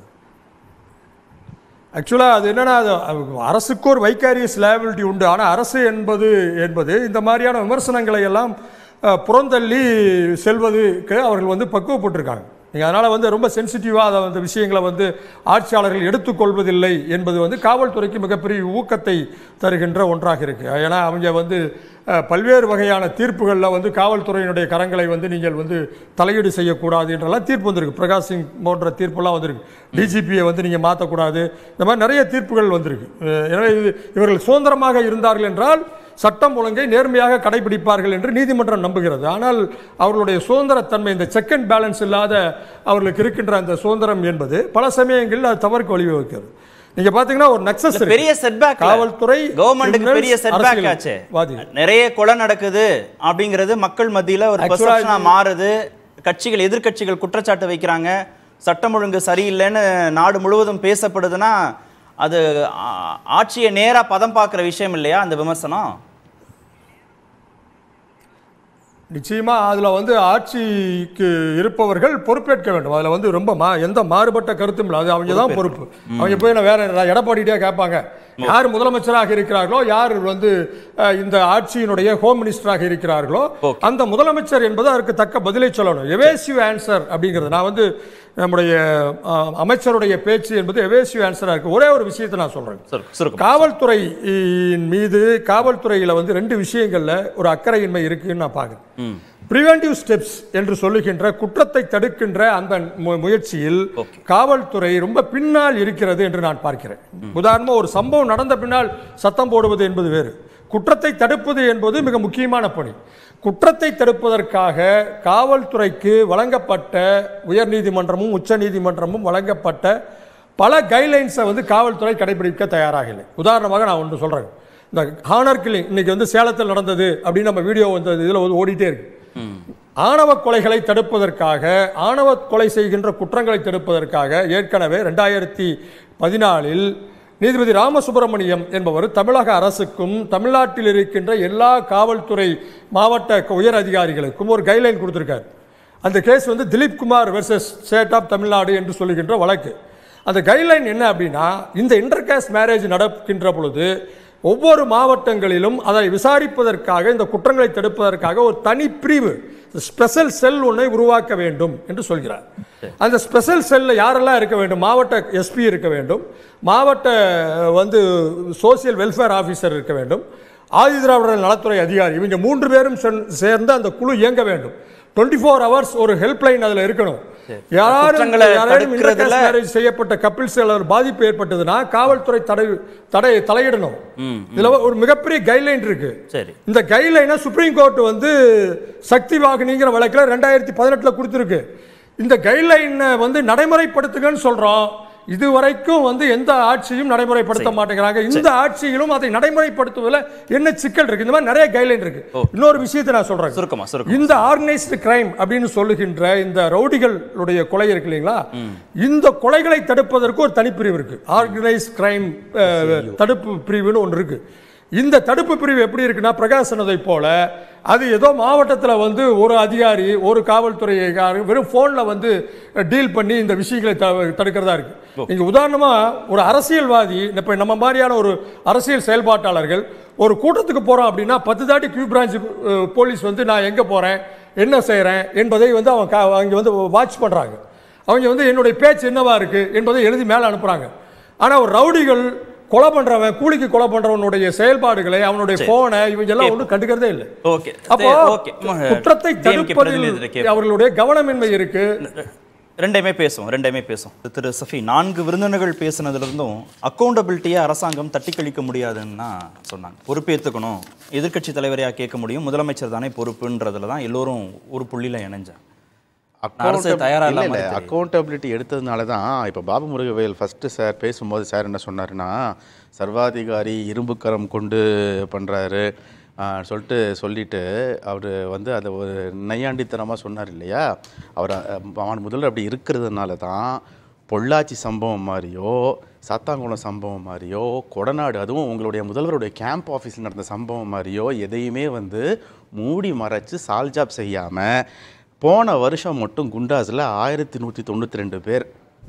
ஆக்சுவலாக அது என்னன்னா அது அரசுக்கு ஒரு வைக்காரியஸ் லேபிலிட்டி உண்டு ஆனால் அரசு என்பது என்பது இந்த மாதிரியான விமர்சனங்களை எல்லாம் அஹ், புறந்தள்ளி செல்வதுக்கு அவர்கள் வந்து பக்குவப்பட்டிருக்காங்க நீங்கள் அதனால் வந்து ரொம்ப சென்சிட்டிவாக அதை வந்து விஷயங்களை வந்து ஆட்சியாளர்கள் எடுத்துக்கொள்வதில்லை என்பது வந்து காவல்துறைக்கு மிகப்பெரிய ஊக்கத்தை தருகின்ற ஒன்றாக இருக்குது ஏன்னா அவங்க வந்து அஹ், பல்வேறு வகையான தீர்ப்புகளில் வந்து காவல்துறையினுடைய கரங்களை வந்து நீங்கள் வந்து தலையீடு செய்யக்கூடாது என்றெல்லாம் தீர்ப்பு வந்திருக்கு பிரகாஷ் சிங் போன்ற தீர்ப்பெல்லாம் வந்திருக்கு டிஜிபியை வந்து நீங்கள் மாற்றக்கூடாது இந்த மாதிரி நிறைய தீர்ப்புகள் வந்திருக்கு அஹ், எனவே இது இவர்கள் சுதந்திரமாக இருந்தார்கள் என்றால் சட்டம் ஒழுங்கை நேர்மையாக கடைபிடிப்பார்கள் என்று நீதிமன்றம் நம்புகிறது ஆனால் அவர்களுடைய சுதந்திரத்தன்மை இந்த செக் அண்ட் பேலன்ஸ் இல்லாத அவர்களுக்கு இருக்கின்ற அந்த சுதந்திரம் என்பது பல சமயங்களில் அது தவறுக்கு வழிவகுக்கிறது நீங்க பாத்தீங்கன்னா ஒரு நக்சஸ் இருக்கு. பெரிய செட்பேக் காவல்துறை கவர்மெண்ட்டுக்கு criminals, பெரிய செட்பேக் அரசியல் ஆச்சு வாதிகள். நிறைய கொலை நடக்குது அப்படிங்கிறது மக்கள் மத்தியில ஒரு Actually, பெர்செப்ஷனா இது- மாறுது கட்சிகள் எதிர்க்கட்சிகள் குற்றச்சாட்டு வைக்கிறாங்க சட்டம் ஒழுங்கு சரியில்லைன்னு நாடு முழுவதும் பேசப்படுதுன்னா அது ஆ- ஆட்சியை நேரா பதம் பார்க்குற விஷயம் இல்லையா அந்த விமர்சனம் நிச்சயமா அதுல வந்து ஆட்சிக்கு இருப்பவர்கள் பொறுப்பேற்க வேண்டும் அதுல வந்து ரொம்ப மா எந்த மாறுபட்ட கருத்தும் இல்லை அது அவங்க தான் பொறுப்பு அவங்க போய் நான் வேற எடப்பாடிட்டே கேட்பாங்க யார் முதலமைச்சராக இருக்கிறார்களோ யார் வந்து அஹ், இந்த ஆட்சியினுடைய ஹோம் மினிஸ்டராக இருக்கிறார்களோ அந்த முதலமைச்சர் என்பது அதற்கு தக்க பதிலை சொல்லணும் எவேசிவ் ஆன்சர் அப்படிங்கிறது நான் வந்து நம்முடைய அஹ், அமைச்சருடைய பேச்சு என்பது எவேசிவ் ஆன்சரா இருக்கு ஒரே ஒரு விஷயத்தை நான் சொல்றேன் சுருக்கம், சுருக்கம். காவல்துறையின் மீது காவல்துறையில வந்து ரெண்டு விஷயங்கள்ல ஒரு அக்கறையின்மை இருக்குன்னு நான் பார்க்குறேன் பிரிவென்டிவ் ஸ்டெப்ஸ் என்று சொல்லுகின்ற குற்றத்தை தடுக்கின்ற அந்த மு- முயற்சியில் காவல்துறை ரொம்ப பின்னால் இருக்கிறது என்று நான் பார்க்கிறேன் உதாரணமா ஒரு சம்பவம் நடந்த பின்னால் சத்தம் போடுவது என்பது வேறு குற்றத்தை தடுப்பது என்பது மிக முக்கியமான பணி குற்றத்தை தடுப்பதற்காக காவல்துறைக்கு வழங்கப்பட்ட உயர்நீதிமன்றமும் உச்சநீதிமன்றமும் வழங்கப்பட்ட பல கைட்லைன்ஸை வந்து காவல்துறை கடைபிடிக்க தயாராக இல்லை உதாரணமாக நான் ஒன்று சொல்றேன் இந்த ஹானர் கில்லிங் இன்னைக்கு வந்து சேலத்தில் நடந்தது அப்படின்னு நம்ம வீடியோ வந்து இதில் வந்து ஓடிட்டே இருக்கு ஆணவ கொலைகளை தடுப்பதற்காக ஆணவ கொலை செய்கின்ற குற்றங்களை தடுப்பதற்காக ஏற்கனவே ரெண்டாயிரத்தி பதினாலில் நீதிபதி ராமசுப்பிரமணியம் என்பவர் தமிழக அரசுக்கும் தமிழ்நாட்டில் இருக்கின்ற எல்லா காவல்துறை மாவட்ட உயர் அதிகாரிகளுக்கும் ஒரு கைட்லைன் கொடுத்திருக்காரு அந்த கேஸ் வந்து Dilip Kumar versus state of Tamil Nadu என்று சொல்லுகின்ற வழக்கு அந்த கைட்லைன் என்ன அப்படின்னா இந்த இன்டர் கேஸ்ட் மேரேஜ் நடக்கின்ற பொழுது ஒவ்வொரு மாவட்டங்களிலும் அதை விசாரிப்பதற்காக இந்த குற்றங்களை தடுப்பதற்காக ஒரு தனி பிரிவு ஸ்பெஷல் செல் ஒன்றை உருவாக்க வேண்டும் என்று சொல்கிறார் அந்த ஸ்பெஷல் செல்ல யாரெல்லாம் இருக்க வேண்டும் மாவட்ட எஸ்பி இருக்க வேண்டும் மாவட்ட அஹ், வந்து சோசியல் வெல்ஃபேர் ஆஃபீஸர் இருக்க வேண்டும் ஆதி திராவிடர் நலத்துறை அதிகாரி இவங்க மூன்று பேரும் சென்- சேர்ந்து அந்த குழு இயங்க வேண்டும் டுவெண்ட்டி ஃபோர் ஹவர்ஸ் ஒரு ஹெல்ப்லைன் அதில் இருக்கணும் யாரும் குற்றங்களை யாரும் தடுக்கிறதுல- மேரேஜ் செய்யப்பட்ட கப்பிள்ஸ் பாதிப்பு ஏற்பட்டதுன்னா காவல்துறை தடை தடை தலையிடணும் இதுல ஒரு மிகப்பெரிய கைட்லைன் இருக்கு சரி இந்த கைட்லைனை சுப்ரீம் கோர்ட் வந்து சக்தி வாகினிங்கிற வழக்கில் ரெண்டாயிரத்தி பதினெட்டில் கொடுத்துருக்கு இந்த கைட்லைனை வந்து நடைமுறைப்படுத்துங்கன்னு சொல்றோம் இதுவரைக்கும் வந்து எந்த ஆட்சியும் நடைமுறைப்படுத்த மாட்டேங்கிறாங்க இந்த ஆட்சியிலும் அதை நடைமுறைப்படுத்துவதில் என்ன சிக்கல் இருக்கு இந்த மாதிரி நிறைய கைட்லைன் இருக்கு இன்னொரு விஷயத்தை நான் சொல்றேன் சுருக்கமா சுருக்கம் இந்த ஆர்கனைஸ்டு கிரைம் அப்படின்னு சொல்லுகின்ற இந்த ரவுடிகளுடைய கொலை இருக்கு இல்லைங்களா இந்த கொலைகளை தடுப்பதற்கு ஒரு தனிப்பிரிவு இருக்கு ஆர்கனைஸ் கிரைம் தடுப்பு பிரிவுன்னு ஒன்று இருக்கு இந்த தடுப்பு பிரிவு எப்படி இருக்குன்னா பிரகாஷ் சொன்னதை போல அது ஏதோ மாவட்டத்தில் வந்து ஒரு அதிகாரி ஒரு காவல்துறைக்காரர் வெறும் ஃபோனில் வந்து டீல் பண்ணி இந்த விஷயங்களை த- தடுக்கிறதா இருக்கு நீங்க உதாரணமா ஒரு அரசியல்வாதி இப்போ நம்ம மாதிரியான ஒரு அரசியல் செயல்பாட்டாளர்கள் ஒரு கூட்டத்துக்கு போறோம் அப்படின்னா பத்து தாட்டி கியூ பிரான்ச் போலீஸ் வந்து நான் எங்க போறேன் என்ன செய்றேன் என்பதை வந்து அவங்க கா- அவங்க வந்து வாட்ச் பண்றாங்க அவங்க வந்து என்னுடைய பேச்சு என்னவா இருக்கு என்பதை எழுதி மேலே அனுப்புறாங்க ஆனா ஒரு ரவுடிகள் கொலை பண்றவன் கூலிக்கு கொலை பண்றவனுடைய செயல்பாடுகளை அவனுடைய போனை இவங்க எல்லாம் ஒன்றும் கண்டுக்கிறதே இல்லை ஓகே அப்போ ஓகே குற்றத்தை DMK பிரதிநிதி தடுப்பதில் கேட்போம். அவர்களுடைய கவனமின்மை இருக்கு ரெண்டையுமே பேசும் ரெண்டையுமே பேசும் திரு சஃபி நான்கு விருந்தினர்கள் பேசுனதுல இருந்தும் அக்கௌண்டபிலிட்டியை அரசாங்கம் தட்டி கழிக்க முடியாதுன்னு தான் சொன்னாங்க பொறுப்பேற்றுக்கணும் எதிர்க்கட்சி தலைவரையா கேட்க முடியும் முதலமைச்சர் தானே பொறுப்புன்றதுல தான் எல்லோரும் ஒரு புள்ளியில இணைஞ்சாங்க அரசு தயாரா இல்லை இல்லாம இல்லை தெரியுது. அக்கௌண்டபிலிட்டி எடுத்ததுனால தான் இப்போ பாபு முருகவேல் ஃபஸ்ட்டு சார் பேசும்போது சார் என்ன சொன்னாருன்னா சர்வாதிகாரி இரும்புக்கரம் கொண்டு பண்ணுறாரு சொல்லிட்டு சொல்லிட்டு அவர் வந்து அதை ஒரு நையாண்டித்தனமாக சொன்னார் இல்லையா அவர் அவன் முதல்ல அப்படி இருக்கிறதுனால தான் பொள்ளாச்சி சம்பவம் மாதிரியோ சாத்தாங்குளம் சம்பவம் மாதிரியோ கொடநாடு அதுவும் உங்களுடைய முதல்வருடைய கேம்ப் ஆஃபீஸில் நடந்த சம்பவம் மாதிரியோ எதையுமே வந்து மூடி மறைச்சு சால்ஜாப் செய்யாமல் போன வருஷம் மட்டும் குண்டாஸில் ஆயிரத்தி நூற்றி தொண்ணூற்றி ரெண்டு பேர்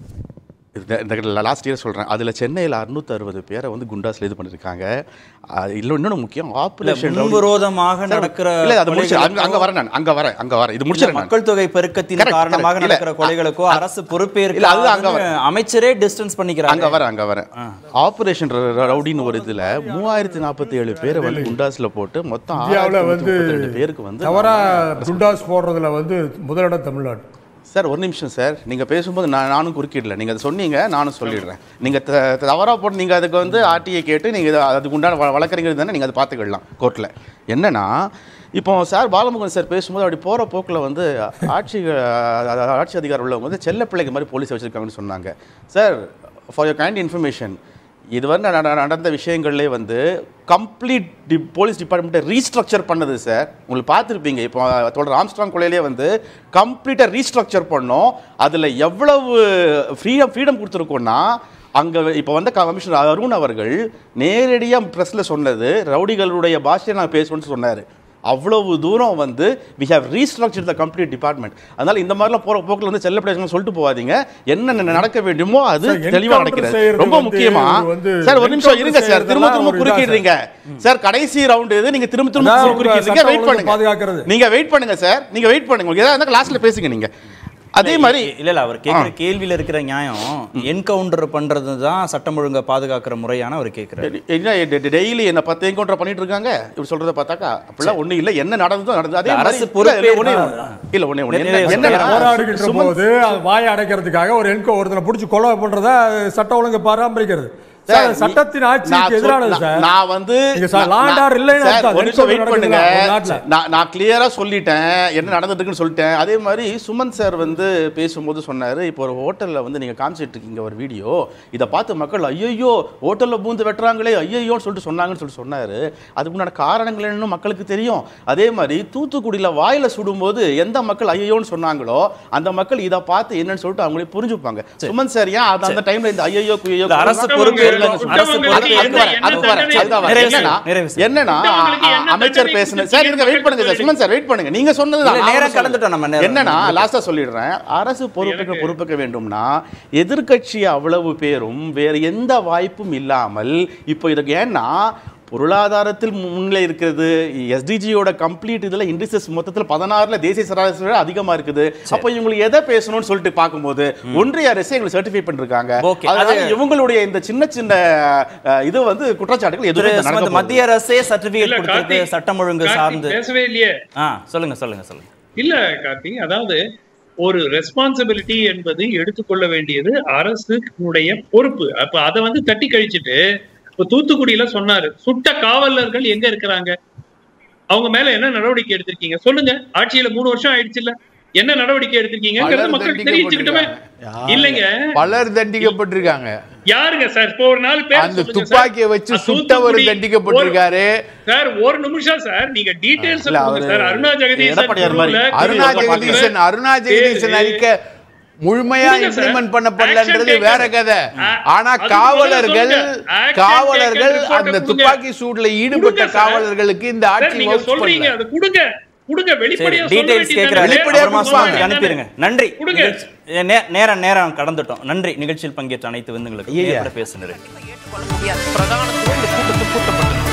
இந்த இந்த லாஸ்ட் இயர் சொல்கிறேன் அதில் சென்னையில் அறுநூத்தி அறுபது பேரை வந்து குண்டாஸில் இது பண்ணியிருக்காங்க அது இல்லை இன்னொன்று முக்கியம் ஆப்ரேஷன் முன்விரோதமாக நடக்கிற இல்லை அது முடிச்சு அங்கே கொலைகளுக்கோ- அங்கே வரேன் நான் அங்கே வரேன் அங்கே வரேன் இது இல்ல, முடிச்சிடறேன் நான். மக்கள் தொகை பெருக்கத்தின் Correct, காரணமாக correct. இல்ல, நடக்கிற கொலைகளுக்கோ அ- அரசு பொறுப்பேற்க இல்ல, அதுதான் அங்க வரேன். அமைச்சரே டிஸ்டன்ஸ் பண்ணிக்கிறாங்க அங்க வரேன் அங்க வரேன் ஆபரேஷன் ரவுடின்னு ஒரு இதுல மூவாயிரத்தி நாற்பத்தி ஏழு பேரை வந்து குண்டாஸ்ல போட்டு மொத்தம் இந்தியாவுல ஆயிரத்தி வந்து முப்பத்தி ரெண்டு பேருக்கு வந்து தவறா குண்டாஸ் போடுறதுல வந்து முதலிடம் தமிழ்நாடு சார் ஒரு நிமிஷம் சார் நீங்க பேசும்போது நான் நானும் குறுக்கிடல நீங்க அதை சொன்னீங்க நானும் சொல்லிடுறேன் நீங்க த- தவறா போட்டு நீங்க அதுக்கு வந்து ஆர்டிஐ கேட்டு நீங்க இதை அதுக்கு உண்டான வ- வழக்கறிஞர் தானே நீங்க அதை பார்த்துக்கலாம் கோர்ட்ல என்னன்னா இப்போ சார் பாலமுருகன் சார் பேசும்போது அப்படி போற போக்குல வந்து ஆட்சி அஹ், ஆட்சி அதிகாரம் உள்ளவங்க வந்து செல்ல பிள்ளைக்கு மாதிரி போலீஸ் வச்சிருக்காங்கன்னு சொன்னாங்க sir for your kind information இதுவரை நட- நட- நடந்த விஷயங்கள்லே வந்து கம்ப்ளீட் டி போலீஸ் டிபார்ட்மெண்ட்டை ரீஸ்ட்ரக்சர் பண்ணது சார் உங்களுக்கு பார்த்துருப்பீங்க இப்போ தொடர் ஆம்ஸ்ட்ராங் கொலையிலே வந்து கம்ப்ளீட்டாக ரீஸ்ட்ரக்சர் பண்ணோம் அதில் எவ்வளவு ஃப்ரீடம் ஃப்ரீடம் கொடுத்துருக்கோன்னா அங்கே இப்போ வந்த கமிஷனர் அருண் அவர்கள் நேரடியாக ப்ரெஸ்ஸில் சொன்னது ரவுடிகளுடைய பாஷையை நான் பேசுவேன்னு சொன்னார் அவ்வளவு தூரம் வந்து we have restructure the complete department அதனால இந்த மாதிரிலாம் போகிற போக்கில் வந்து செல்ல பிள்ளைங்க சொல்லிட்டு போகாதீங்க என்ன நடக்க வேண்டுமோ அது சார், தெளிவாக encounter நடக்கிறது செய்யறது ரொம்ப வந்து முக்கியமா இது வந்து சார் ஒரு நிமிஷம் encounter இருங்க சார் திரும்ப செய்யறதெல்லாம் திரும்ப ஒரு இதா குறுக்கிடுறீங்க சார் கடைசி ரவுண்ட் இது நீங்க திரும்ப திரும்ப அதான் உங்க குறுக்கிடுறீங்க சட்டம் வெயிட் ஒழுங்கை பண்ணுங்க பாதுகாக்கிறது. நீங்க வெயிட் பண்ணுங்க சார் நீங்க வெயிட் பண்ணுங்க உங்களுக்கு ஏதாவது இருந்தா லாஸ்ட்ல பேசுங்க நீங்க அதே மாதிரி இல்ல இல்ல அவர் கேட்கிற கேள்வியில இருக்கிற நியாயம் என்கவுண்டர் பண்றது தான் சட்டம் ஒழுங்கை பாதுகாக்கிற முறையான அவர் கேட்கிறாரு என்ன டெய்லி என்ன பத்து என்கவுண்டர் பண்ணிட்டு இருக்காங்க இப்படி சொல்றத பார்த்தாக்கா அப்படிலாம் ஒண்ணு இல்ல என்ன நடந்ததோ நடந்தது அதே இல்ல, மாதிரி அரசு இல்ல, பொறுப்பே- ஒண்ணே ஒண்ணு. இல்ல ஒண்ணே ஒண்ணு என்ன- நிறைய என்னன்னா, போராடுகின்ற சுமன் போது அது வாயை அடைக்கிறதுக்காக ஒரு என்கோ ஒருத்தனை பிடிச்சி கொலை பண்றத சட்ட ஒழுங்கு பராமரிக்கிறது சார், சார், சட்டத்தின் நான் ஆட்சிக்கு சொல்- எதிரானது நான் சார் நான் வந்து நீங்க சார், நான்- law and order இல்லைன்னு சார், அர்த்தம். ஒரு நிமிஷம் encounter வெயிட் பண்ணுங்க நடக்குதுல்ல, ஒரு நாட்டுல. நான் நான் கிளியரா சொல்லிட்டேன் என்ன நடந்துட்டுன்னு சொல்லிட்டேன் அதே மாதிரி சுமன் சார் வந்து பேசும்போது சொன்னாரு இப்போ ஒரு ஹோட்டல்ல வந்து நீங்க காமிச்சிட்டு இருக்கீங்க ஒரு வீடியோ இதை பார்த்து மக்கள் ஐயோ ஹோட்டல்ல பூந்து வெட்டுறாங்களே ஐயோன்னு சொல்லிட்டு சொன்னாங்கன்னு சொல்லிட்டு சொன்னாரு அதுக்கு முன்னாடி காரணங்கள் என்னன்னு மக்களுக்கு தெரியும் அதே மாதிரி தூத்துக்குடியில வாயில சுடும்போது எந்த மக்கள் ஐயோன்னு சொன்னாங்களோ அந்த மக்கள் இதை பார்த்து என்னன்னு சொல்லிட்டு அவங்களே புரிஞ்சுப்பாங்க சுமன் சார் ஏன் அது அந்த டைம்ல இந்த ஐயோ குய்யோ இல்ல, அரசு குற்றவங்க- பொறுப்பு இல்லைன்னு அரசு சொன்னாங்க. பொறுப்பு- அதுக்கு என்ன- வரேன், என்ன அதுக்கு வரேன், தண்டனை? அதுக்கு வரேன். நிறைவு என்னன்னா, செய்யுங்க, நிறைவு செய்யுங்க. என்னன்னா குற்றவாளிக்கு என்ன அமைச்சர் தண்டனை பேசுனது கொடுத்து சார் இருங்க வெயிட் பண்ணுங்க சார் கேட்க சுமன் சார் வெயிட் பண்ணுங்க நீங்க சொன்னது இல்ல, நேரம் கடந்துட்டோம் நம்ம நேரம். என்னன்னா லாஸ்டா சொல்லிடுறேன் அரசு பொறுப்புக்கு பொறுப்புக்க வேண்டும்னா எதிர்க்கட்சி அவ்வளவு பேரும் வேற எந்த வாய்ப்பும் இல்லாமல் இப்போ இதுக்கு ஏன்னா பொருளாதாரத்தில் முன்னிலை இருக்கிறது எஸ்டிஜியோட கம்ப்ளீட் இதுல இண்டஸ்ட்ரீஸ் மொத்தத்தில் பதினாறுல தேசிய சராசரி விட அதிகமா இருக்குது அப்போ இவங்களுக்கு எதை பேசணும்னு சொல்லிட்டு பார்க்கும்போது ஒன்றிய அரசு எங்களுக்கு சர்டிஃபை பண்ணிருக்காங்க Okay, அதனால அது- இவங்களுடைய இந்த சின்ன சின்ன அஹ், இது வந்து குற்றச்சாட்டுகள் திரு எதுவுமே சுமந்த், நடக்க மத்திய அரசே சர்டிபிகேட் இல்ல, கொடுத்திருக்கு கார்த்திக், சட்டம் ஒழுங்கு கார்த்திக் சார்ந்து பேசவே இல்லையே ஆ சொல்லுங்க சொல்லுங்க சொல்லுங்க இல்ல கார்த்தி அதாவது ஒரு ரெஸ்பான்சிபிலிட்டி என்பது எடுத்துக்கொள்ள வேண்டியது அரசுடைய பொறுப்பு அப்ப அதை வந்து தட்டி கழிச்சிட்டு இப்ப தூத்துக்குடியில சொன்னாரு சுட்ட காவலர்கள் எங்க இருக்கிறாங்க அவங்க மேல என்ன நடவடிக்கை எடுத்திருக்கீங்க சொல்லுங்க ஆட்சியில மூணு வருஷம் ஆயிடுச்சு இல்ல என்ன நடவடிக்கை எடுத்திருக்கீங்கிறத பலர் மக்கள் தெரிவிச்சுக்கிட்டுமே இல்லைங்க பலர் தண்டிக்கப்பட்டிருக்காங்க யாருங்க சார் இப்போ ஒரு நாலு பேர் அந்த சொல்லுங்க சார். துப்பாக்கியை வச்சு அஹ் சுட்டவர் தூத்துக்குடி தண்டிக்கப்பட்டிருக்காரு ஒரு- சார் ஒரு நிமிஷம் சார் நீங்க டீடைல்ஸ் இல்ல, சொல்லுங்க அவரு சார் அருணா ஜெகதீசன் எடப்பாடியார் மாதிரி. குழுவுல அருணா திரும்ப ஜெகதீசன் அருணா ஜெகதீசன் ஏய், அறிக்கை முழுமையா கொடுங்க சார். இம்ப்ளிமெண்ட் பண்ணப்படலன்றது Action வேற taken. கதை ஆ, ஆனா அதுக்கு காவலர்கள் முதல்ல சொல்லுங்க. Action காவலர்கள் taken report அந்த கொடுங்க. துப்பாக்கி சூட்ல ஈடுபட்ட கொடுங்க சார். காவலர்களுக்கு இந்த சார் ஆட்சி நீங்க vouch சொல்றீங்க பண்ணல. அது கொடுங்க கொடுங்க சரி வெளிப்படையா சொல்ல டீடைல்ஸ் வேண்டியது கேட்கிறாரு தானே? வெளிப்படையா அப்புறமா கொடுப்பாங்க. சுவாமி அனுப்பிடுங்க நன்றி கொடுங்க. நிகழ்ச்சி- நே- நேரம் நேரம் கடந்துட்டோம் நன்றி நிகழ்ச்சியில் பங்கேற்ற அனைத்து விருந்துங்களுக்கு ஐயா. நேர்பட பேசுனது ஏற்றுக்கொள்ள முடியாது பிரதான இந்த கூட்டத்தில் கூட்டப்பட்டது